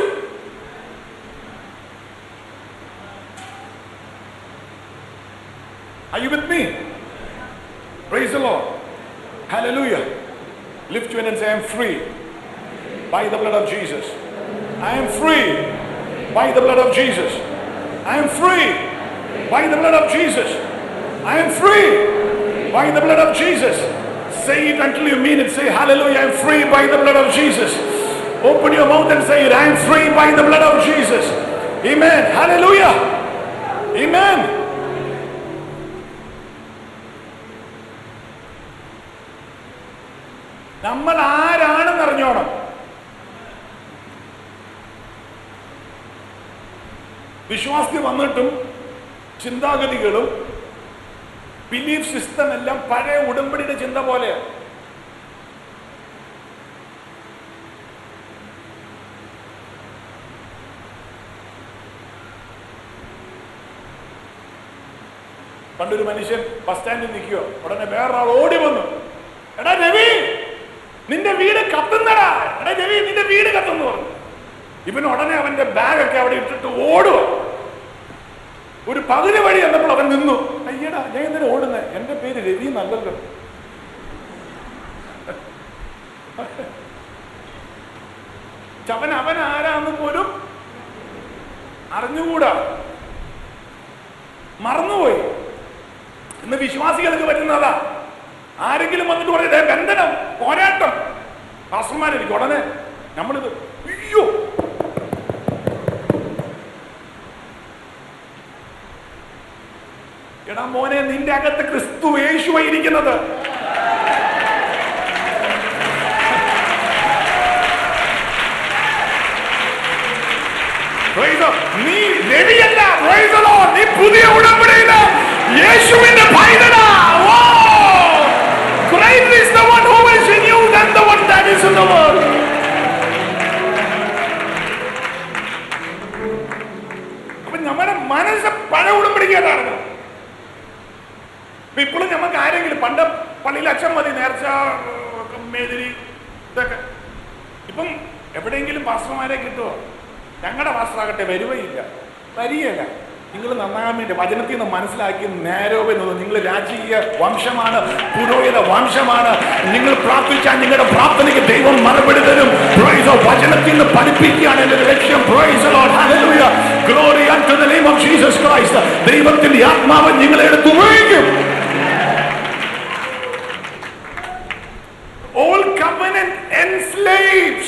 Are you with me? Praise the Lord. Hallelujah. Lift your hand and say, I'm free by the blood of Jesus. I am free by the blood of Jesus. I am free by the blood of Jesus. I am free by the blood of Jesus. Say it until you mean it. Say, Hallelujah, I am free by the blood of Jesus. Open your mouth and say it. I am free by the blood of Jesus. Amen. Hallelujah. Amen. നമ്മൾ ആരാണെന്ന് അറിഞ്ഞോണം വിശ്വാസി വന്നിട്ടും ചിന്താഗതികളും ബിലീഫ് സിസ്റ്റം എല്ലാം പഴയ ഉടമ്പടിയുടെ ചിന്ത പോലെയാണ് പണ്ടൊരു മനുഷ്യൻ ബസ് സ്റ്റാൻഡിൽ നിൽക്കുകയോ ഉടനെ വേറൊരാൾ ഓടി വന്നു എടാ രവി നിന്റെ വീട് കത്തുന്നടാ എടാ രവി നിന്റെ വീട് കത്തുന്നു പറഞ്ഞു ഇവൻ ഉടനെ അവന്റെ ബാഗൊക്കെ അവിടെ ഇട്ടിട്ട് ഓടുക ഒരു പകുതി വഴി എന്നപ്പോൾ അവൻ നിന്നു അയ്യടാ ഞാൻ എന്തിനാ ഓടുന്നത് എന്റെ പേര് രവി നല്ലല്ലോ അവൻ അവൻ ആരാന്ന് പോലും അറിഞ്ഞുകൂടാ മറന്നുപോയി ഇന്ന് വിശ്വാസികൾക്ക് പറ്റുന്നതാ ആരെങ്കിലും വന്നിട്ട് പറയട്ടെ ബന്ധനം പോരാട്ടം പാസ്റ്റർമാരായിരിക്കും ഉടനെ നമ്മളിത് അയ്യോ മോനെ നിന്റെ അകത്ത് ക്രിസ്തു യേശുവായിരിക്കുന്നത് Praise the- നീ ലെവിയല്ല Praise the Lord. നീ പുതിയ ഉടമ്പടിയില് യേശുവിന്റെ പൈതലാ ഓ! Greater is the one who is in you than the one that is in the world. അപ്പൊ നമ്മുടെ മനസ്സ് പഴയ ഉടമ്പടിക്കേട്ടാണ് ഇപ്പോഴും നമുക്ക് ആരെങ്കിലും പണ്ട് പള്ളിയിൽ അച്ഛൻ മതി നേർച്ച മേതിരി ഇതൊക്കെ ഇപ്പം എവിടെയെങ്കിലും പാസ്റ്റർമാരെ കിട്ടുമോ ഞങ്ങളുടെ പാസ്റ്ററാകട്ടെ വരുവയില്ല വരികയില്ല നിങ്ങൾ നന്നാകാൻ വേണ്ടി വചനത്തിൽ നിന്ന് മനസ്സിലാക്കി നേരോവെന്നത് നിങ്ങൾ രാജകീയ വംശമാണ് പുരോഹിത വംശമാണ് നിങ്ങൾ പ്രാർത്ഥിച്ചാൽ നിങ്ങളുടെ പ്രാർത്ഥനയ്ക്ക് ദൈവം മറുപടി തരും Praise the Lord. വചനത്തിൽ നിന്ന് പഠിപ്പിക്കുകയാണ് എന്റെ ലക്ഷ്യം Praise the Lord. Hallelujah. Glory unto the name of Jesus Christ. ദൈവത്തിന്റെ ആത്മാവ് നിങ്ങളെ എടുത്ത് ഉപയോഗിക്കും Old covenant enslaves.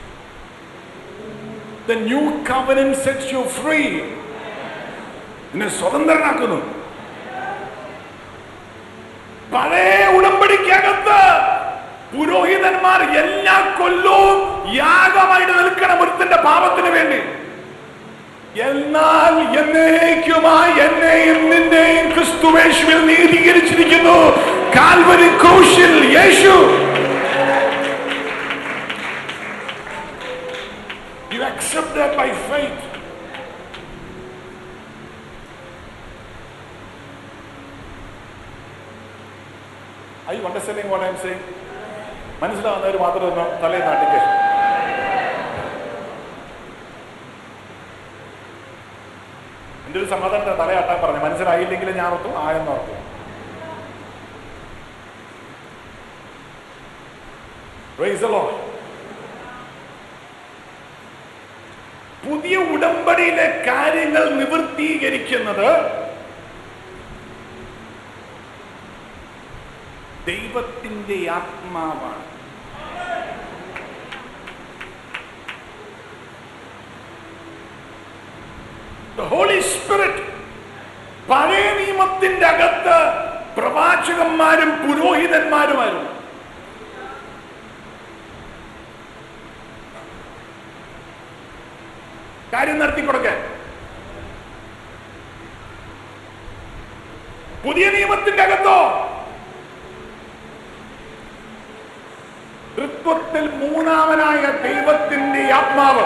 The new covenant sets you free. നിന്നെ സ്വതന്ത്രനാക്കുന്നു പഴയ ഉടമ്പടിക്കകത്ത് പുരോഹിതന്മാർ എല്ലാ കൊല്ലവും യാഗമായിട്ട് നിൽക്കണം ഒരുത്തിന്റെ പാപത്തിന് വേണ്ടി എന്നാൽ എന്നേക്കുമായി എന്നെയും നിന്നെയും ക്രിസ്തുവേശുവിൽ നീതീകരിച്ചിരിക്കുന്നു കാൽവരി ക്രൂശിൽ യേശു You accept that by faith. Are you understanding what I'm saying? മനസ്സിലാവുന്നവർ മാത്രം ഒന്ന് തലയിൽ നാട്ടിക്ക് എൻ്റെ ഒരു സമാധാനത്തെ തലയാട്ടാൻ പറഞ്ഞു മനസ്സിലായില്ലെങ്കിൽ ഞാൻ ഓർത്തു ആയെന്ന് ഓർത്തു Praise the Lord. പുതിയ ഉടമ്പടിയിലെ കാര്യങ്ങൾ നിവൃത്തീകരിക്കുന്നത് ദൈവത്തിന്റെ ആത്മാവാണ് The Holy Spirit പഴയ നിയമത്തിന്റെ അകത്ത് പ്രവാചകന്മാരും പുരോഹിതന്മാരുമായിരുന്നു കാര്യം നടത്തി കൊടുക്കാൻ പുതിയ നിയമത്തിന്റെ അകത്തോ തൃത്വത്തിൽ മൂന്നാമനായ ദൈവത്തിന്റെ ആത്മാവ്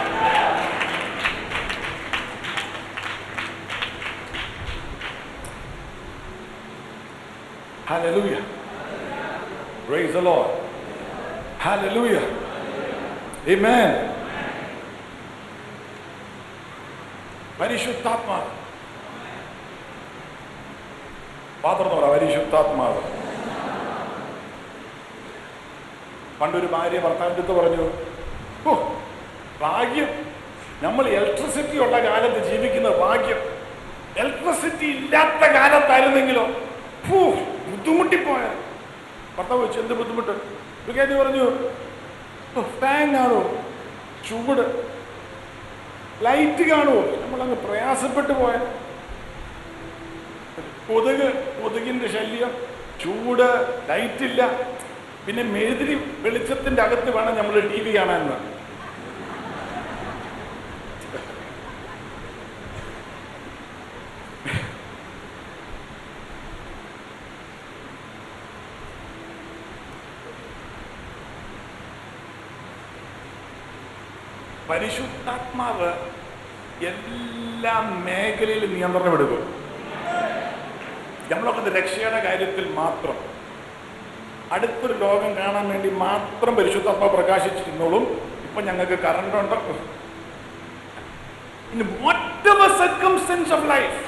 Hallelujah. Praise the Lord. Hallelujah. Amen. പരിശുദ്ധാത്മാവ് പാത്രം പറ പരിശുദ്ധാത്മാവ് പണ്ടൊരു ഭാര്യ ഭർത്താവിൻ്റെ അടുത്ത് പറഞ്ഞു ഓ ഭാഗ്യം നമ്മൾ ഇലക്ട്രിസിറ്റി ഉള്ള കാലത്ത് ജീവിക്കുന്ന ഭാഗ്യം ഇലക്ട്രിസിറ്റി ഇല്ലാത്ത കാലത്തായിരുന്നെങ്കിലോ ഫൂ ബുദ്ധിമുട്ടിപ്പോയ ഭർത്താവ് വെച്ച് എന്ത് ബുദ്ധിമുട്ട് പുള്ളിക്കാരി പറഞ്ഞു "ഓ, ഫാൻ കാണോ ചൂട് ലൈറ്റ് കാണുമോ നമ്മളങ്ങ് പ്രയാസപ്പെട്ടു പോയ കൊതുക് കൊതുകിന്റെ ശല്യം ചൂട് ലൈറ്റ് ഇല്ല പിന്നെ മെഴുതിരി വെളിച്ചത്തിന്റെ അകത്ത് വേണം നമ്മൾ ടി വി കാണാൻ പരിശുദ്ധാത്മാവ് എല്ലാ മേഖലയിലും നിയന്ത്രണം എടുക്കും നമ്മളൊക്കെ ഇത് രക്ഷയുടെ കാര്യത്തിൽ മാത്രം അടുത്തൊരു ലോകം കാണാൻ വേണ്ടി മാത്രം പരിശുദ്ധാത്മാവ് പ്രകാശിച്ചിരുന്നോളും ഇപ്പൊ ഞങ്ങൾക്ക് കറണ്ട് ഉണ്ട് in whatever circumstance of life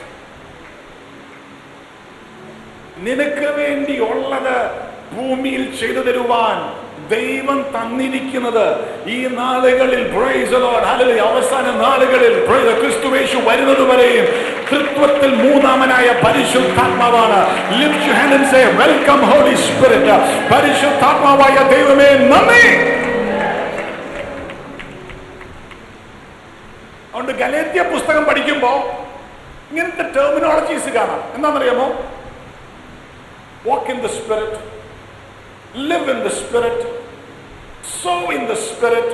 നിനക്ക് വേണ്ടി ഉള്ളത് ഭൂമിയിൽ ചെയ്തു തരുവാൻ ദൈവം തന്നിരിക്കുന്നത് ഈ നാളുകളിൽ praise the Lord, hallelujah, അവസാന നാളുകളിൽ praise the ക്രിസ്തുവേശു വരുന്നത് വരെയും തൃത്വത്തിൽ മൂന്നാമനായ പരിശുദ്ധാത്മാവാണ് lift you hand and say welcome Holy Spirit പരിശുദ്ധാത്മാവായ ദൈവമേ നന്ദി അതുകൊണ്ട് ഗലേത്യ പുസ്തകം പഠിക്കുമ്പോൾ ഇങ്ങനത്തെ ടെർമിനോളജീസ് കാണാം എന്താണെന്നറിയാമോ walk in the spirit live in the spirit so in the spirit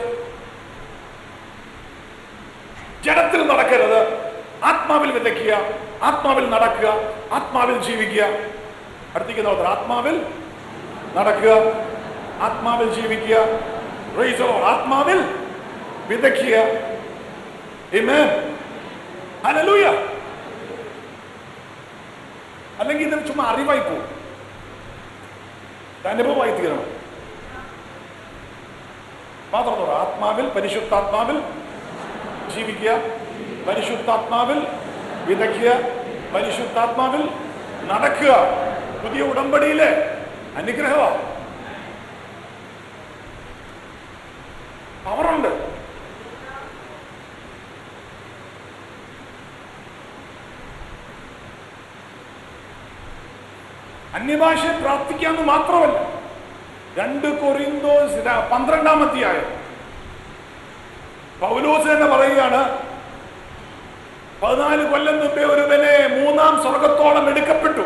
ജഡത്തിൽ നടക്കരുത് ആത്മാവിൽ വിതയ്ക്കുക ആത്മാവിൽ നടക്കുക ആത്മാവിൽ ജീവിക്കുക അടുത്തേക്ക് നോക്കുക ആത്മാവിൽ നടക്കുക ആത്മാവിൽ ജീവിക്കുക Praise the Lord. ആത്മാവിൽ വിതയ്ക്കുക Amen. Hallelujah. അല്ലെങ്കിൽ ഇത് ചുമ്മാ അറിവായി പോകും ഇത് അനുഭവമായി തീരണം മാത്രം പറ ആത്മാവിൽ പരിശുദ്ധാത്മാവിൽ ജീവിക്കുക പരിശുദ്ധാത്മാവിൽ വിതയ്ക്കുക പരിശുദ്ധാത്മാവിൽ നടക്കുക പുതിയ ഉടമ്പടിയിലെ അനുഗ്രഹമാണ് പവറുണ്ട് അന്യഭാഷ പ്രാർത്ഥിക്കാന്ന് മാത്രമല്ല രണ്ട് കൊറിന്തോസ് ര- പന്ത്രണ്ടാം അധ്യായം പൗലോസ് തന്നെ പറയുകയാണ് പതിനാല് കൊല്ലം മുമ്പേ ഒരുവനെ മൂന്നാം സ്വർഗത്തോളം എടുക്കപ്പെട്ടു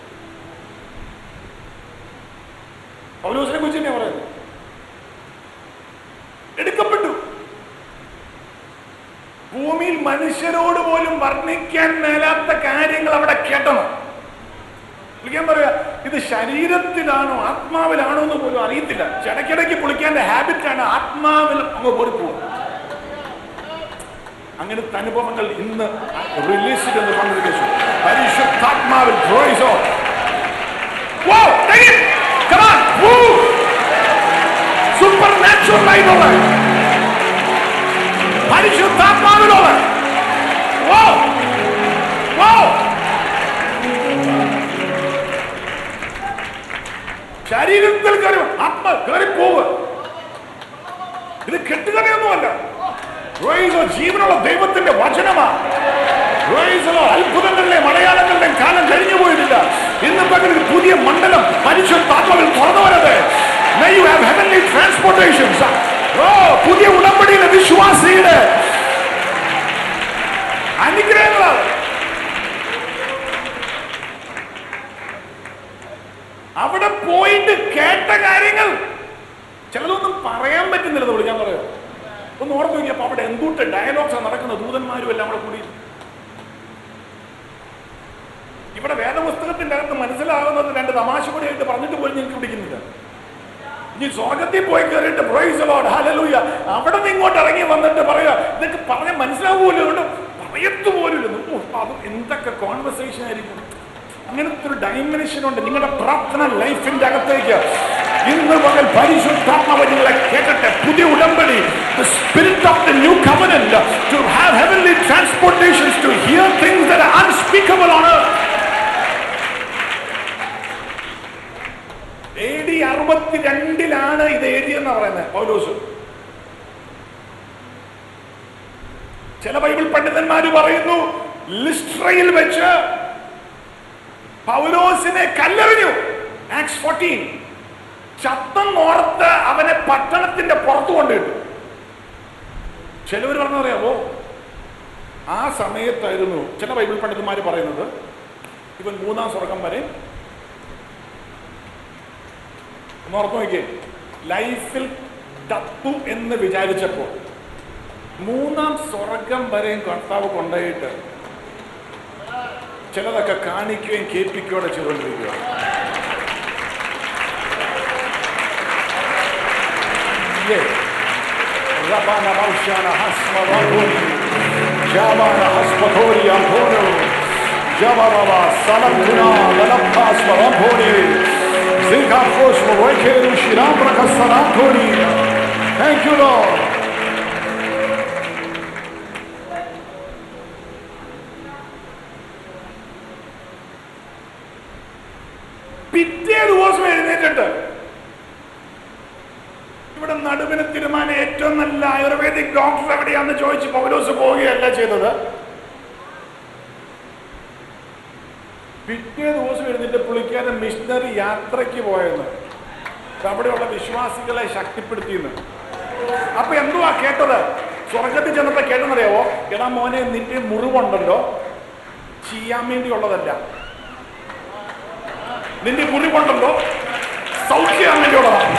പൗലോസിനെ കുറിച്ച് തന്നെയാ പറയുന്നത് എടുക്കപ്പെട്ടു ഭൂമിയിൽ മനുഷ്യരോട് പോലും വർണ്ണിക്കാൻ മേലാത്ത കാര്യങ്ങൾ അവിടെ കേട്ടണം വിളിക്കാൻ പറയാ ഇത് ശരീരത്തിലാണോ ആത്മാവിലാണോ എന്ന് പോലും അറിയത്തില്ല ഇടയ്ക്കിടയ്ക്ക് കുളിക്കാന്റെ ഹാബിറ്റാണ് ആത്മാവിൽ അങ്ങ് പോയിപ്പോവും അങ്ങനത്തെ അനുഭവങ്ങൾ ഇന്ന് റിലീസ് ചെയ്യുന്ന കോൺഗ്രിഗേഷൻ പരിശുദ്ധാത്മാവിൽ Praise God. Wow, take it. Come on. Woo. Supernatural ആയിട്ടുള്ള പരിശുദ്ധാത്മാവിലുള്ള Wow. Wow. ശരീരത്തിൽ കയറി ആത്മ കയറി പോവുക ഇത് കെട്ടുകഥയൊന്നുമല്ല Praise God. ജീവനുള്ള ദൈവത്തിന്റെ വചനമാണ് Praise the Lord. അത്ഭുതങ്ങളിലെ മലയാളങ്ങളുടെ കാലം കഴിഞ്ഞു പോയിട്ടില്ല ഇന്ന് പകൽ ഒരു പുതിയ മണ്ഡലം പരിശുദ്ധാത്മാവിൽ തുറന്നു വരത് May you have heavenly transportations. ഓ പുതിയ ഉടമ്പടിയിലെ വിശ്വാസിയുടെ അനുഗ്രഹങ്ങളാണ് അവിടെ പോയിട്ട് കേട്ട കാര്യങ്ങൾ ചിലതൊന്നും പറയാൻ പറ്റുന്നില്ല എന്ന് വിളിക്കാൻ പറയാം ഒന്ന് ഓർത്ത് നോക്കിയപ്പോ അവിടെ എന്തുട്ട് ഡയലോഗ്സ് നടക്കുന്ന ദൂതന്മാരും എല്ലാം അവിടെ കൂടി ഇവിടെ വേദപുസ്തകത്തിന്റെ അകത്ത് മനസ്സിലാകുന്നത് രണ്ട് തമാശ കൂടിയായിട്ട് പറഞ്ഞിട്ട് പോലും ഞങ്ങൾക്ക് പിടിക്കുന്നില്ല ഇനി സ്വർഗത്തിൽ പോയി കയറിയിട്ട് പ്രൈസ് ലോഡ് ഹല്ലേലൂയ അവിടെ നിന്ന് ഇങ്ങോട്ട് ഇറങ്ങി വന്നിട്ട് പറയാ ഇതൊക്കെ പറഞ്ഞാൽ മനസ്സിലാവുമല്ലോ അതുകൊണ്ട് പറയത്തു പോലും അത് എന്തൊക്കെ കോൺവെർസേഷൻ ആയിരിക്കും അങ്ങനത്തെ ഒരു ഡൈമെൻഷൻ ഉണ്ട് നിങ്ങളുടെ പ്രാർത്ഥന ലൈഫിന്റെ അകത്തേക്ക് ഇന്ന് പകൽ പരിശുദ്ധാത്മാവ് നിങ്ങളെ കേൾക്കട്ടെ പുതിയ ഉടമ്പടി the spirit of the new covenant to have heavenly transportations to hear things that are unspeakable on earth A D അറുപത്തിരണ്ടിലാണ് ഇത് എഴുതിയെന്ന് പറയുന്നത് പൗലോസ് ചില ബൈബിൾ പണ്ഡിതന്മാര് പറയുന്നു ലിസ്ട്രയിൽ വെച്ച് പൗലോസിനെ കല്ലെറിഞ്ഞു ആക്സ് ഫോർട്ടീൻ ചത്തന്നോർത്ത് അവനെ പട്ടണത്തിന്റെ പുറത്തു കൊണ്ടിട്ടു ചിലവർ പറഞ്ഞറിയാവോ ആ സമയത്തായിരുന്നു ചില ബൈബിൾ പണ്ഡിതന്മാർ പറയുന്നത് ഇവൻ മൂന്നാം സ്വർഗം വരെ ഒന്ന് ഓർത്ത് നോക്കിയേ ലൈഫിൽ തത്തു എന്ന് വിചാരിച്ചപ്പോൾ മൂന്നാം സ്വർഗം വരെയും കർത്താവ് കൊണ്ടുപോയിട്ട് ചിലതൊക്കെ കാണിക്കുകയും കേൾപ്പിക്കുകയോടെ ചെയ്തുകൊണ്ടിരിക്കുക ഇല്ലേ? റബാന മൗശാന ഹസ്മ വധൂരി, ജാബാന ഹസ്മധോരി അംഭോരോ, ജബബബ സലംകുന ലലബ്ഭാസ്മ വംഭോരി, സിംഹാഫോസ്മ വൈഖേരു ശിരാംബ്രക സലാംധോരി. Thank you, Lord. പിറ്റേ ദിവസം എഴുന്നേറ്റിട്ട് ഇവിടെ നടുവിന് തീരുമാനം ഏറ്റവും നല്ല ആയുർവേദിക് ഡോക്ടർ എവിടെയാന്ന് ചോദിച്ച് പൗലോസ് പോവുകയല്ല ചെയ്തത് പിറ്റേ ദിവസം എഴുന്നേറ്റ് പുള്ളിക്കാരൻ മിഷണറി യാത്രയ്ക്ക് പോയെന്ന് അവിടെയുള്ള വിശ്വാസികളെ ശക്തിപ്പെടുത്തിയെന്ന് അപ്പൊ എന്തുവാ കേട്ടത് സ്വർഗത്തിൽ ചെന്നപ്പോ കേട്ടെന്നറിയാവോ എടാ മോനെ നിന്റെ മുറിവുണ്ടല്ലോ ചെയ്യാൻ വേണ്ടിയുള്ളതല്ല നിന്റെ കുറികൊണ്ടല്ലോ സൗഖ്യം വേണ്ടിയുള്ളതാണ്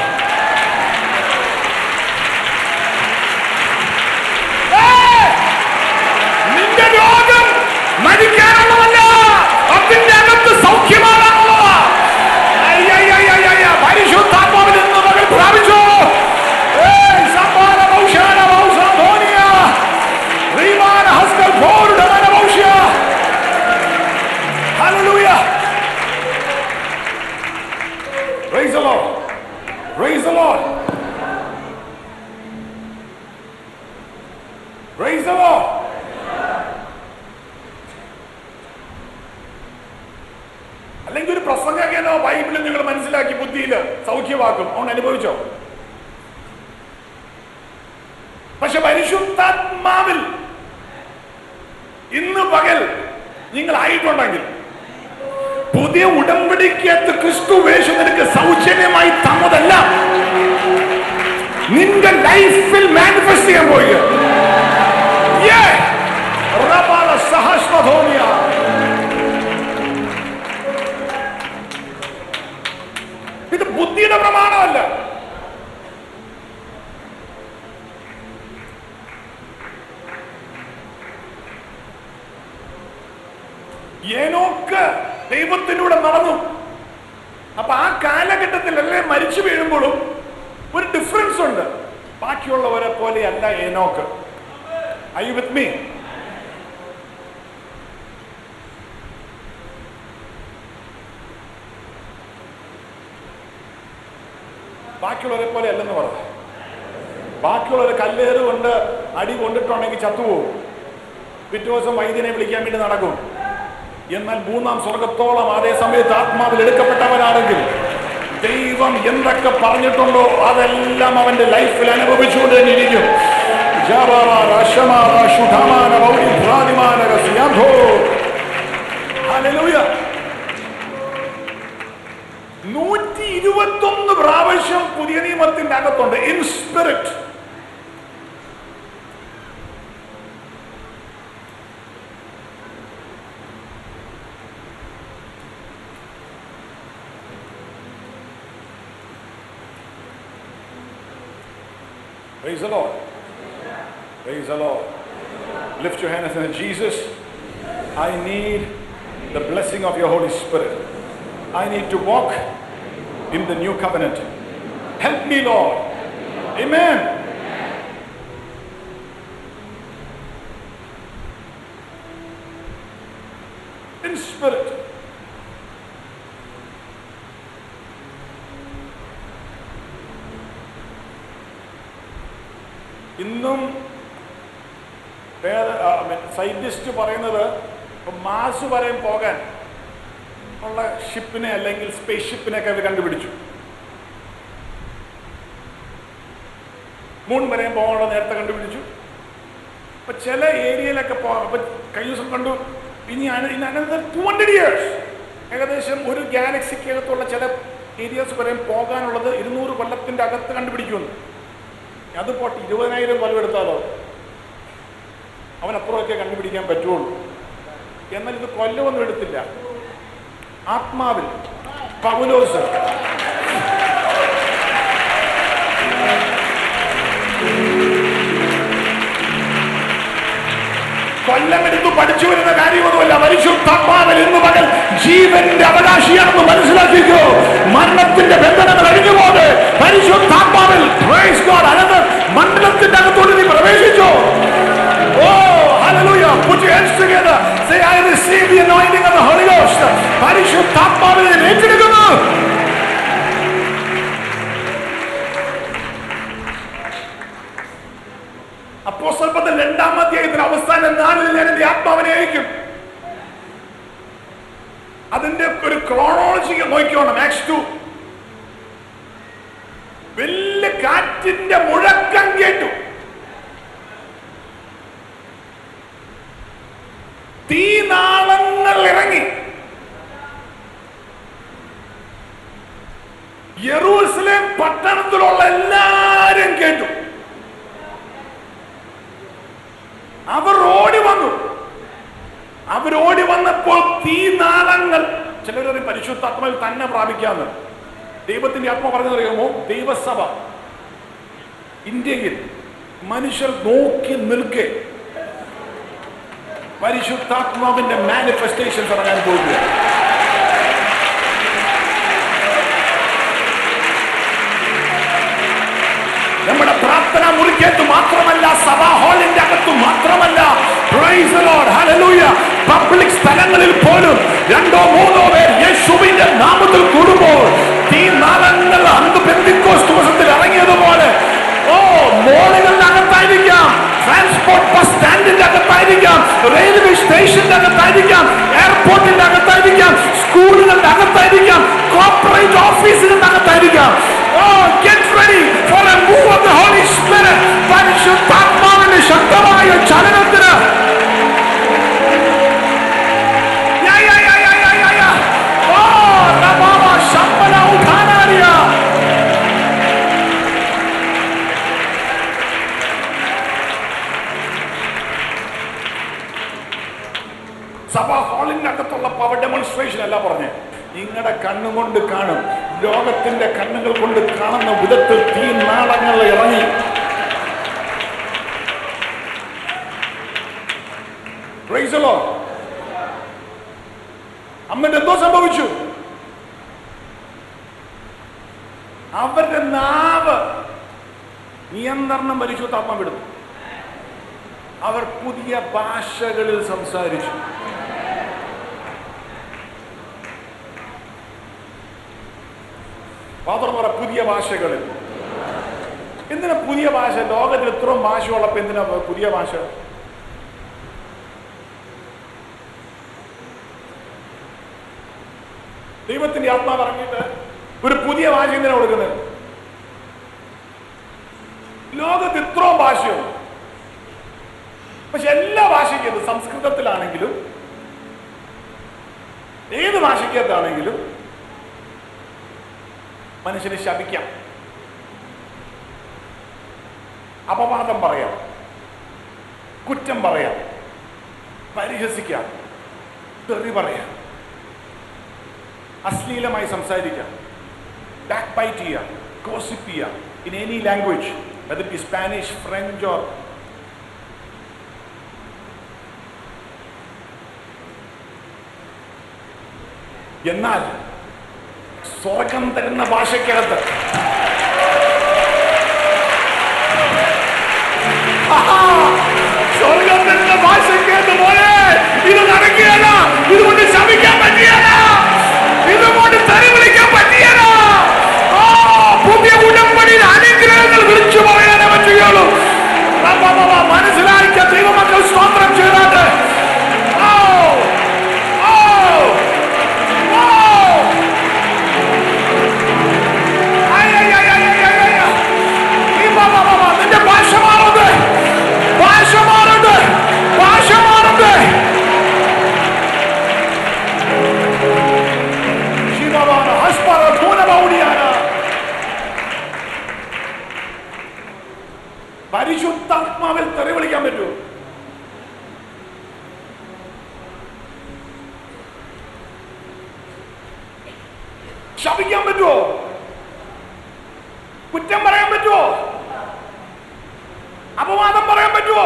ഏയ്! നിന്റെ രോഗം മരിക്കാനുള്ളതല്ല അതിന്റെ അകത്ത് സൗഖ്യമാകാനുള്ളതാ അയ്യയ്യയ്യയ്യ, പരിശുദ്ധാത്മാവിൽ നിന്ന് മകൾ പ്രാപിച്ചു ഏയ്, സമ്മാന ഭൗഷാന ഭൗസാധോനിയ, റീമാന ഹസ്കൽ ഭോരുടമന ഭൗഷ്യ. Hallelujah. Praise the Lord. Praise the Lord. Praise the Lord. അല്ലെങ്കിൽ ഒരു പ്രസംഗകനോ ബൈബിളിൽ നിങ്ങൾ മനസ്സിലാക്കി ബുദ്ധിയിൽ സൗഖ്യമാക്കും അവൻ അനുഭവിച്ചോ പക്ഷെ പരിശുദ്ധാത്മാവിൽ ഇന്ന് പകൽ നിങ്ങൾ ആയിട്ടുണ്ടെങ്കിൽ പുതിയ ഉടമ്പടിക്കകത്ത് ക്രിസ്തു വേഷ നിനക്ക് സൗജന്യമായി തന്നതല്ല നിന്റെ ലൈഫിൽ മാനിഫെസ്റ്റ് ചെയ്യാൻ പോയി സഹസ്രധോമിയ ഇത് ബുദ്ധിയുടെ പ്രമാണമല്ല ഏനോക്ക് ദൈവത്തിലൂടെ നടന്നു അപ്പൊ ആ കാലഘട്ടത്തിൽ അല്ലെ മരിച്ചു വീഴുമ്പോഴും ഒരു ഡിഫറൻസ് ഉണ്ട് ബാക്കിയുള്ളവരെ പോലെയല്ല ഏനോക്ക് ഐ വിത്ത് മീ ബാക്കിയുള്ളവരെ പോലെ അല്ലെന്ന് പറഞ്ഞു ബാക്കിയുള്ളവർ കല്ലേറ് കൊണ്ട് അടി കൊണ്ടിട്ടുണ്ടെങ്കിൽ ചത്തുപോകും പിറ്റേ ദിവസം വൈദ്യനെ വിളിക്കാൻ വേണ്ടി നടക്കും എന്നാൽ മൂന്നാം സ്വർഗത്തോളം അതേ സമയത്ത് ആത്മാവിൽ എടുക്കപ്പെട്ടവനാണെങ്കിൽ ദൈവം എന്തൊക്കെ പറഞ്ഞിട്ടുണ്ടോ അതെല്ലാം അവന്റെ ലൈഫിൽ അനുഭവിച്ചുകൊണ്ട് തന്നെ ഇരിക്കും ജാബാറ, രശമാറ, ശുഢമാന, വൗരി, ഭ്രാതിമാനക, സിയാധോ. ഹല്ലേലൂയ. നൂറ്റി ഇരുപത്തൊന്ന് പ്രാവശ്യം പുതിയ നിയമത്തിന്റെ അകത്തുണ്ട് in spirit Praise the Lord. Praise the Lord. Lift your hand and say, Jesus, I need the blessing of your Holy Spirit. I need to walk in the new covenant. Help me, Lord. Amen. In spirit. ഇന്നും സയന്റിസ്റ്റ് പറയുന്നത് ഇപ്പം മാസ് വരെയും പോകാൻ ഉള്ള ഷിപ്പിനെ അല്ലെങ്കിൽ സ്പേസ് ഷിപ്പിനെ ഒക്കെ അവർ കണ്ടുപിടിച്ചു മൂൺ വരെയും പോകാനുള്ള നേരത്തെ കണ്ടുപിടിച്ചു അപ്പൊ ചില ഏരിയയിലൊക്കെ പോകാം അപ്പൊ കഴിഞ്ഞ ദിവസം കണ്ടു ഇനി അനന്തർ ടു ഹൺഡ്രഡ് ഇയേഴ്സ് ഏകദേശം ഒരു ഗാലക്സിക്കകത്തുള്ള ചില ഏരിയാസ് വരെയും പോകാനുള്ളത് ഇരുന്നൂറ് കൊല്ലത്തിന്റെ അകത്ത് കണ്ടുപിടിക്കുമെന്ന് അത് പോട്ടെ ഇരുപതിനായിരം കൊല്ലം എടുത്താലോ അവൻ അപ്പുറമൊക്കെ കണ്ടുപിടിക്കാൻ പറ്റുള്ളൂ എന്നാൽ ഇത് കൊല്ലമൊന്നും എടുത്തില്ല ആത്മാവിൽ പൗലോസ് കൊല്ലമെടുത്ത് പഠിച്ചു വരുന്ന കാര്യമൊന്നുമല്ല പരിശുദ്ധാത്മാവിൽ ഇന്ന് പകൽ ജീവന്റെ അവകാശിയാണെന്ന് മനസ്സിലാക്കിക്കോ മരണത്തിന്റെ ബന്ധനങ്ങൾ അഴിഞ്ഞു പോകെ പരിശുദ്ധാത്മാവിൽ praise God. അനന്ത മണ്ഡലത്തിന്റെ അകത്തോട്ട് നീ പ്രവേശിച്ചോ ഓ hallelujah put your hands together say I receive the anointing of the Holy Ghost പരിശുദ്ധാത്മാവിനെ ഞാൻ ഏറ്റെടുക്കുന്നു അപ്പോ സ്വല്പത്തിൽ രണ്ടാം അധ്യായത്തിന് അവസാനം നാലിൽ ഞാൻ എന്റെ ആത്മാവിനെ അയക്കും അതിന്റെ ഒരു ക്രോണോളജി നോക്കിക്കോണം ആക്സ് ടു വലിയ കാറ്റിന്റെ മുഴക്കം കേട്ടു തീനാളങ്ങൾ ഇറങ്ങി യെറൂസലേം പട്ടണത്തിലുള്ള എല്ലാരും കേട്ടു അവർ ഓടി വന്നു അവരോടി വന്ന് പരിശുദ്ധാത്മാവിൽ തന്നെ പ്രാപിക്കാന്ന് ദൈവത്തിന്റെ ആത്മ പറഞ്ഞതറിയാമോ ദൈവസഭ ഇന്ത്യയിൽ മനുഷ്യർ നോക്കി നിൽക്കെ പരിശുദ്ധാത്മാവിന്റെ മാനിഫെസ്റ്റേഷൻസ് ഇറങ്ങാൻ പോകുക നമ്മുടെ പ്രാർത്ഥന മുറിക്കകത്ത് മാത്രമല്ല സഭാ ഹാളിന്റെ അകത്ത് മാത്രമല്ല Praise the Lord. Hallelujah. Public സ്ഥലങ്ങളിൽ പോലും രണ്ടോ മൂന്നോ പേർ യേശുവിന്റെ നാമത്തിൽ കൂടുമ്പോൾ ഈ നാളങ്ങൾ അന്ന് പെന്തിക്കോസ് ദിവസത്തിൽ ഇറങ്ങിയതുപോലെ ഓ മോളുകളുടെ അകത്തായിരിക്കാം ട്രാൻസ്പോർട്ട് ബസ് സ്റ്റാൻഡിന്റെ അകത്തായിരിക്കാം റെയിൽവേ സ്റ്റേഷന്റെ അകത്തായിരിക്കാം എയർപോർട്ടിന്റെ അകത്തായിരിക്കാം സ്കൂളുകളുടെ അകത്തായിരിക്കാം കോർപ്പറേറ്റ് ഓഫീസുകളുടെ അകത്തായിരിക്കാം oh get ready for a move of the Holy Spirit പരിശുദ്ധാത്മാവിന്റെ ശക്തമായ ചലനത്തിന് Yeah, yeah, yeah, yeah, yeah, yeah, yeah. Oh, Rababa Shambhala Uthanaria. സഭാ ഹാളിന്റെ അകത്തുള്ള പവർ ഡെമോൺസ്ട്രേഷൻ അല്ല പറഞ്ഞേ നിങ്ങളുടെ കണ്ണുകൊണ്ട് കാണും ലോകത്തിന്റെ കണ്ണുകൾ കൊണ്ട് കാണുന്ന വിധത്തിൽ തീ നാളങ്ങൾ ഇറങ്ങി Praise the Lord. അമ്മന്റെ എന്തോ സംഭവിച്ചു അവരുടെ നാവ് നിയന്ത്രണം പരിശുദ്ധാത്മ വിടുന്നു അവർ പുതിയ ഭാഷകളിൽ സംസാരിച്ചു ഫാദർ പറ പുതിയ ഭാഷകളിൽ എന്തിനാ പുതിയ ഭാഷ ലോകത്തിൽ ഇത്രയും ഭാഷയുള്ളപ്പോ എന്തിനാ പുതിയ ഭാഷ ദൈവത്തിന്റെ ആത്മാവ് ഇറങ്ങിയിട്ട് ഒരു പുതിയ ഭാഷ എന്തിനാ കൊടുക്കുന്നത് ലോകത്ത് ഇത്രയും ഭാഷയുണ്ട് പക്ഷെ എല്ലാ ഭാഷയ്ക്കും സംസ്കൃതത്തിലാണെങ്കിലും ഏത് ഭാഷയ്ക്കകത്താണെങ്കിലും മനുഷ്യനെ ശപിക്കാം അപവാദം പറയാം കുറ്റം പറയാം പരിഹസിക്കാം തെറി പറയാം അശ്ലീലമായി സംസാരിക്കാം ബാക്ക് ബൈറ്റ് ചെയ്യാം ഗോസിപ്പ് ചെയ്യാം in any language whether it Spanish French or എന്നാൽ സ്വർഗം തരുന്ന ഭാഷയ്ക്കകത്ത് ആഹാ, സ്വർഗം തരുന്ന ഭാഷയ്ക്കകത്ത് പോലെ ഇത് നടക്കുകയല്ല ഇതുകൊണ്ട് ശമിക്കാൻ പറ്റിയല്ല ഇതുകൊണ്ട് തെറി വിളിക്കാൻ പറ്റിയല്ല ആ, പുതിയ ഉടമ്പടിയിൽ അനുഗ്രഹങ്ങൾ വിളിച്ചു പറയാനേ പറ്റുകയുള്ളൂ വാ, വാ, വാ, വാ, മനസ്സിലാക്കിയ ദൈവമക്കൾ സ്തോത്രം ചെയ്താട്ട് ഓ ഓ ഓ നിന്റെ ഭാഷ മാറുന്നത് ഭാഷ മാറുന്നത് ഭാഷ മാറുന്നത് ശിവമാണ് ഹസ്പറ ഭൂനമൗടിയാണ് പരിശുദ്ധാത്മാവിൽ തെറി വിളിക്കാൻ പറ്റൂ ശപിക്കാൻ പറ്റുമോ കുറ്റം പറയാൻ പറ്റുമോ അപവാദം പറയാൻ പറ്റുമോ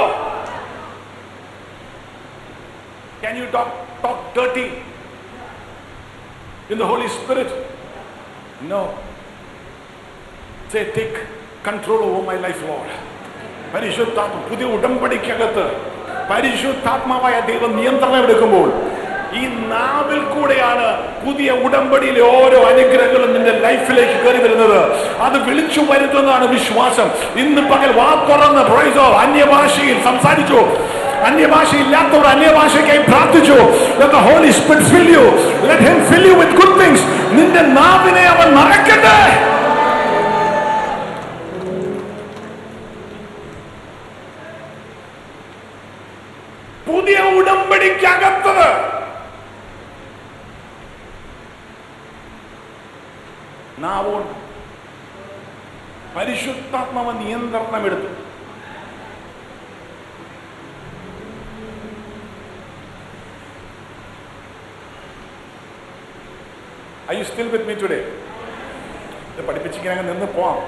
Can you talk talk dirty in the Holy Spirit? No. Say, take control over my life, Lord. പരിശുദ്ധാത്മ പുതിയ ഉടമ്പടിക്കകത്ത് പരിശുദ്ധാത്മാവായ ദൈവം നിയന്ത്രണം എടുക്കുമ്പോൾ ഈ നാവിൽ കൂടെയാണ് പുതിയ ഉടമ്പടിയിലെ ഓരോ അനുഗ്രഹങ്ങളും നിന്റെ ലൈഫിലേക്ക് കയറി വരുന്നത് അത് വിളിച്ചു വരുത്തുന്നതാണ് വിശ്വാസം ഇന്ന് പകൽ വാ തുറന്ന് പ്രൈസോ അന്യഭാഷയിൽ സംസാരിച്ചു അന്യഭാഷ ഇല്ലാത്തവർ അന്യഭാഷയ്ക്കായി പ്രാർത്ഥിച്ചു Let the Holy Spirit fill you. Let him fill you with good things. നിന്റെ നാവിനെ അവൻ നിറയ്ക്കട്ടെ പുതിയ ഉടമ്പടിക്കകത്തത് നാവോണ്ട് പരിശുദ്ധാത്മാവ് നിയന്ത്രണം എടുത്തു I you still with me today ഇത് പഠിപ്പിച്ചിങ്ങനെ അങ്ങ് നിന്ന് പോവാം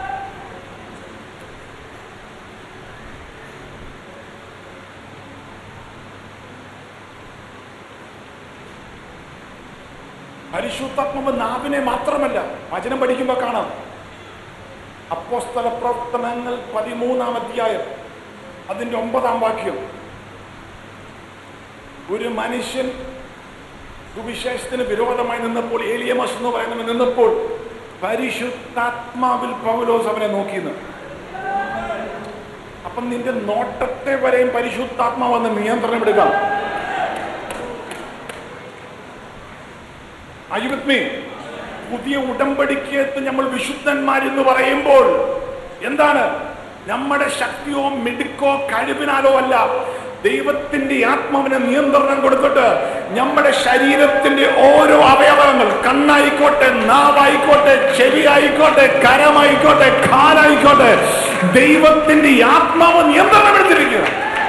പരിശുദ്ധാത്മാവ് നാവിനെ മാത്രമല്ല വചനം പഠിക്കുമ്പോൾ കാണാം അപ്പോസ്തല പ്രവർത്തനങ്ങൾ പതിമൂന്നാം അധ്യായം അതിന്റെ ഒമ്പതാം വാക്യം ഒരു മനുഷ്യൻ സുവിശേഷത്തിന് വിരോധമായി നിന്നപ്പോൾ ഏലിയമസ് എന്ന് പറയുന്നവൻ നിന്നപ്പോൾ പരിശുദ്ധാത്മാവിൽ പൗലോസ് അവനെ നോക്കിയെന്ന് അപ്പം നിന്റെ നോട്ടത്തെ വരെയും പരിശുദ്ധാത്മാവെന്ന് നിയന്ത്രണം എടുക്കാം അയുവത്മേ പുതിയ ഉടമ്പടിക്കകത്ത് നമ്മൾ വിശുദ്ധന്മാരെന്ന് പറയുമ്പോൾ എന്താണ് നമ്മുടെ ശക്തിയോ മിടുക്കോ കഴിവിനാലോ അല്ല ദൈവത്തിന്റെ ആത്മാവിന് നിയന്ത്രണം കൊടുത്തിട്ട് നമ്മുടെ ശരീരത്തിന്റെ ഓരോ അവയവങ്ങൾ കണ്ണായിക്കോട്ടെ നാവായിക്കോട്ടെ ചെവിയായിക്കോട്ടെ കരമായിക്കോട്ടെ കാലായിക്കോട്ടെ ദൈവത്തിന്റെ ആത്മാവ് നിയന്ത്രണം എടുത്തിരിക്കുക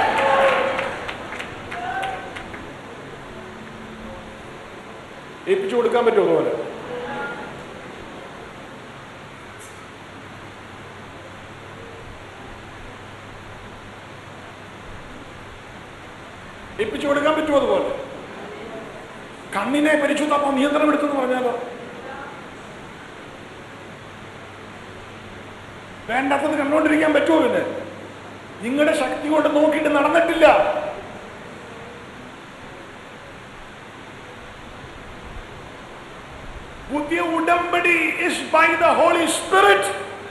ഏൽപ്പിച്ചു കൊടുക്കാൻ പറ്റുമോ അതുപോലെ ഏൽപ്പിച്ചു കൊടുക്കാൻ പറ്റുമോ അതുപോലെ കണ്ണിനെ പരിശുദ്ധാത്മ നിയന്ത്രണം എടുത്തെന്ന് പറഞ്ഞാലോ വേണ്ടാത്തത് കണ്ടുകൊണ്ടിരിക്കാൻ പറ്റുമോ പിന്നെ നിങ്ങളുടെ ശക്തി കൊണ്ട് നോക്കിയിട്ട് നടന്നിട്ടില്ല പുതിയ ഉടമ്പടി is by the Holy Spirit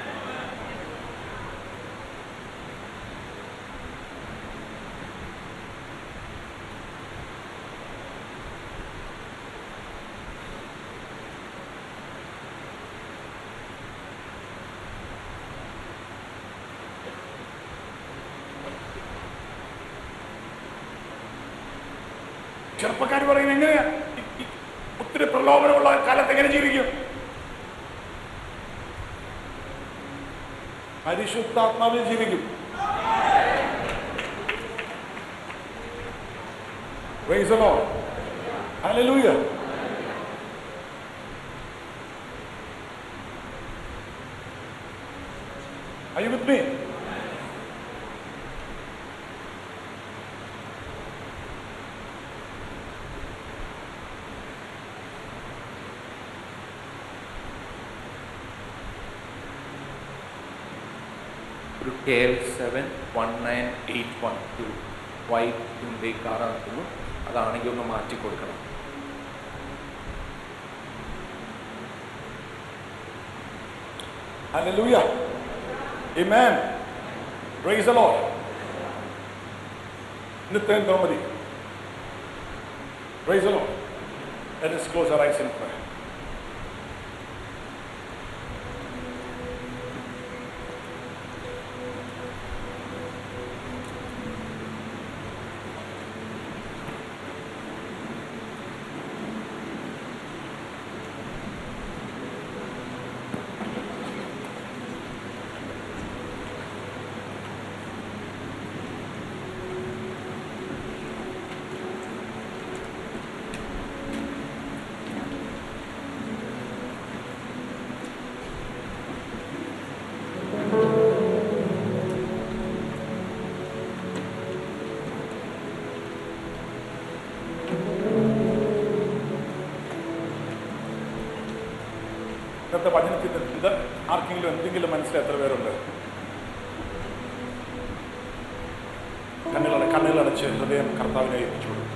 ചെറുപ്പക്കാർ പറയുന്നത് എങ്ങനെയാ ഇ- ഇ- ഒത്തിരി പ്രലോഭനമുള്ള കാലത്ത് എങ്ങനെ ജീവിക്കും പരിശുദ്ധാത്മാവിൽ ജീവിക്കും Praise the Lord. Hallelujah. Are you with me? ഒരു K L seven one nine eight one two white Hyundai കാറാണെന്നു അതാണെങ്കിൽ ഒന്ന് മാറ്റി കൊടുക്കണം Hallelujah. Amen. Praise the Lord. Nityan Dhamadi. Praise the Lord. Let us close our eyes in prayer. ഇന്നത്തെ വചനത്തിൽ ഇത് ആർക്കെങ്കിലും എന്തെങ്കിലും മനസ്സിലായി എത്ര പേരുണ്ട് കണ്ണുകളട കണ്ണുകളടച്ച് ഹൃദയം കർത്താവിനെ ഏൽപ്പിച്ചു കൊടുക്കും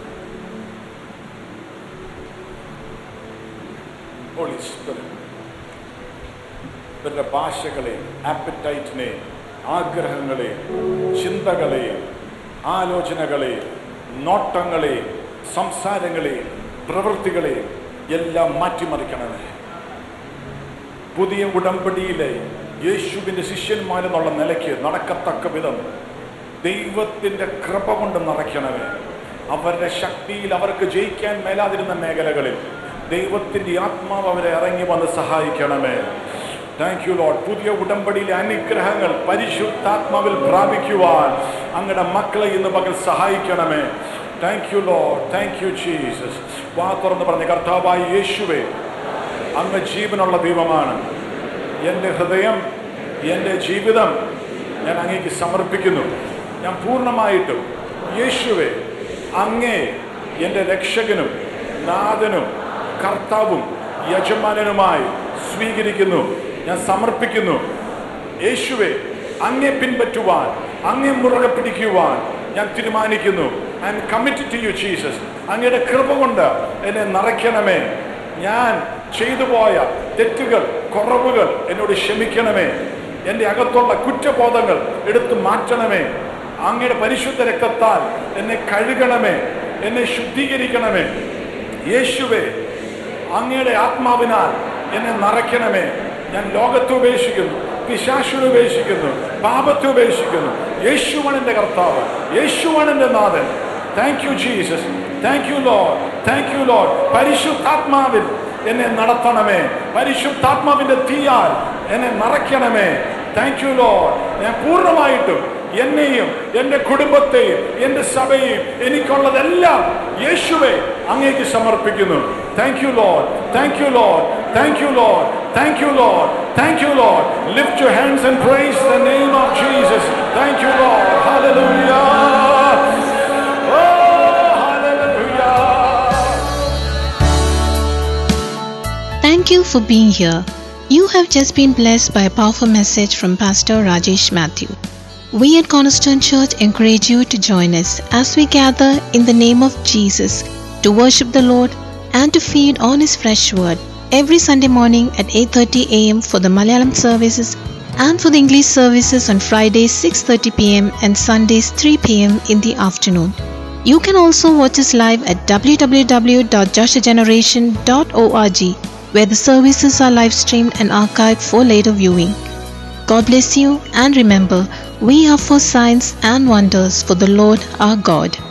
Holy Spirit. ഇവരുടെ ഭാഷകളെ ആപ്പറ്റൈറ്റിനെ ആഗ്രഹങ്ങളെ ചിന്തകളെ ആലോചനകളെ നോട്ടങ്ങളെ സംസാരങ്ങളെ പ്രവൃത്തികളെ എല്ലാം മാറ്റിമറിക്കണമേ പുതിയ ഉടമ്പടിയിലെ യേശുവിന്റെ ശിഷ്യന്മാരെന്നുള്ള നിലയ്ക്ക് നടക്കത്തക്ക വിധം ദൈവത്തിന്റെ കൃപ കൊണ്ട് നിറയ്ക്കണമേ അവരുടെ ശക്തിയിൽ അവർക്ക് ജയിക്കാൻ മേലാതിരുന്ന മേഖലകളിൽ ദൈവത്തിന്റെ ആത്മാവ് അവരെ ഇറങ്ങി വന്ന് സഹായിക്കണമേ താങ്ക് യു ലോഡ് പുതിയ ഉടമ്പടിയിലെ അനുഗ്രഹങ്ങൾ പരിശുദ്ധാത്മാവിൽ പ്രാപിക്കുവാൻ അങ്ങയുടെ മക്കളെ ഇന്ന് പകൽ സഹായിക്കണമേ thank you Lord thank you Jesus വാ തുറന്ന് പറഞ്ഞ കർത്താവായി യേശുവേ അങ്ങ് ജീവനുള്ള ദൈവമാണ് എൻ്റെ ഹൃദയം എൻ്റെ ജീവിതം ഞാൻ അങ്ങേക്ക് സമർപ്പിക്കുന്നു ഞാൻ പൂർണ്ണമായിട്ടും യേശുവെ അങ്ങേ എൻ്റെ രക്ഷകനും നാഥനും കർത്താവും യജമാനനുമായി സ്വീകരിക്കുന്നു ഞാൻ സമർപ്പിക്കുന്നു യേശുവെ അങ്ങെ പിൻപറ്റുവാൻ അങ്ങെ മുറുകെ പിടിക്കുവാൻ ഞാൻ തീരുമാനിക്കുന്നു I'm committed to you Jesus അങ്ങയുടെ കൃപ കൊണ്ട് എന്നെ നിറയ്ക്കണമേ ഞാൻ ചെയ്തു പോയ തെറ്റുകൾ കുറവുകൾ എന്നോട് ക്ഷമിക്കണമേ എൻ്റെ അകത്തുള്ള കുറ്റബോധങ്ങൾ എടുത്തു മാറ്റണമേ അങ്ങയുടെ പരിശുദ്ധ രക്തത്താൽ എന്നെ കഴുകണമേ എന്നെ ശുദ്ധീകരിക്കണമേ യേശുവേ അങ്ങയുടെ ആത്മാവിനാൽ എന്നെ നിറയ്ക്കണമേ ഞാൻ ലോകത്തെ ഉപേക്ഷിക്കുന്നു പിശാശുനെ ഉപേക്ഷിക്കുന്നു പാപത്തെ ഉപേക്ഷിക്കുന്നു യേശുവാണ് എൻ്റെ കർത്താവ് യേശുവാണ് എൻ്റെ നാഥൻ thank you Jesus thank you Lord thank you Lord പരിശുദ്ധാത്മാവിൽ എന്നെ നടത്തണമേ പരിശുദ്ധാത്മാവിന്റെ തീയാൽ എന്നെ നിറയ്ക്കണമേ താങ്ക് യു ലോഡ് ഞാൻ പൂർണ്ണമായിട്ടും എന്നെയും എൻ്റെ കുടുംബത്തെയും എൻ്റെ സഭയെയും എനിക്കുള്ളതെല്ലാം യേശുവെ അങ്ങേക്ക് സമർപ്പിക്കുന്നു thank you Lord thank you Lord thank you Lord thank you Lord thank you Lord lift your hands and praise the name of Jesus thank you Lord hallelujah oh hallelujah Thank you for being here. You have just been blessed by a powerful message from Pastor Rajesh Matthew. We at Cornerstone Church encourage you to join us as we gather in the name of Jesus to worship the Lord and to feed on his fresh word every Sunday morning at 8:30 a.m. for the Malayalam services and for the English services on Fridays 6:30 p.m. and Sundays 3 p.m. in the afternoon. You can also watch us live at www.joshageneration.org where the services are live streamed and archived for later viewing. God bless you and remember, we are for signs and wonders for the Lord our God.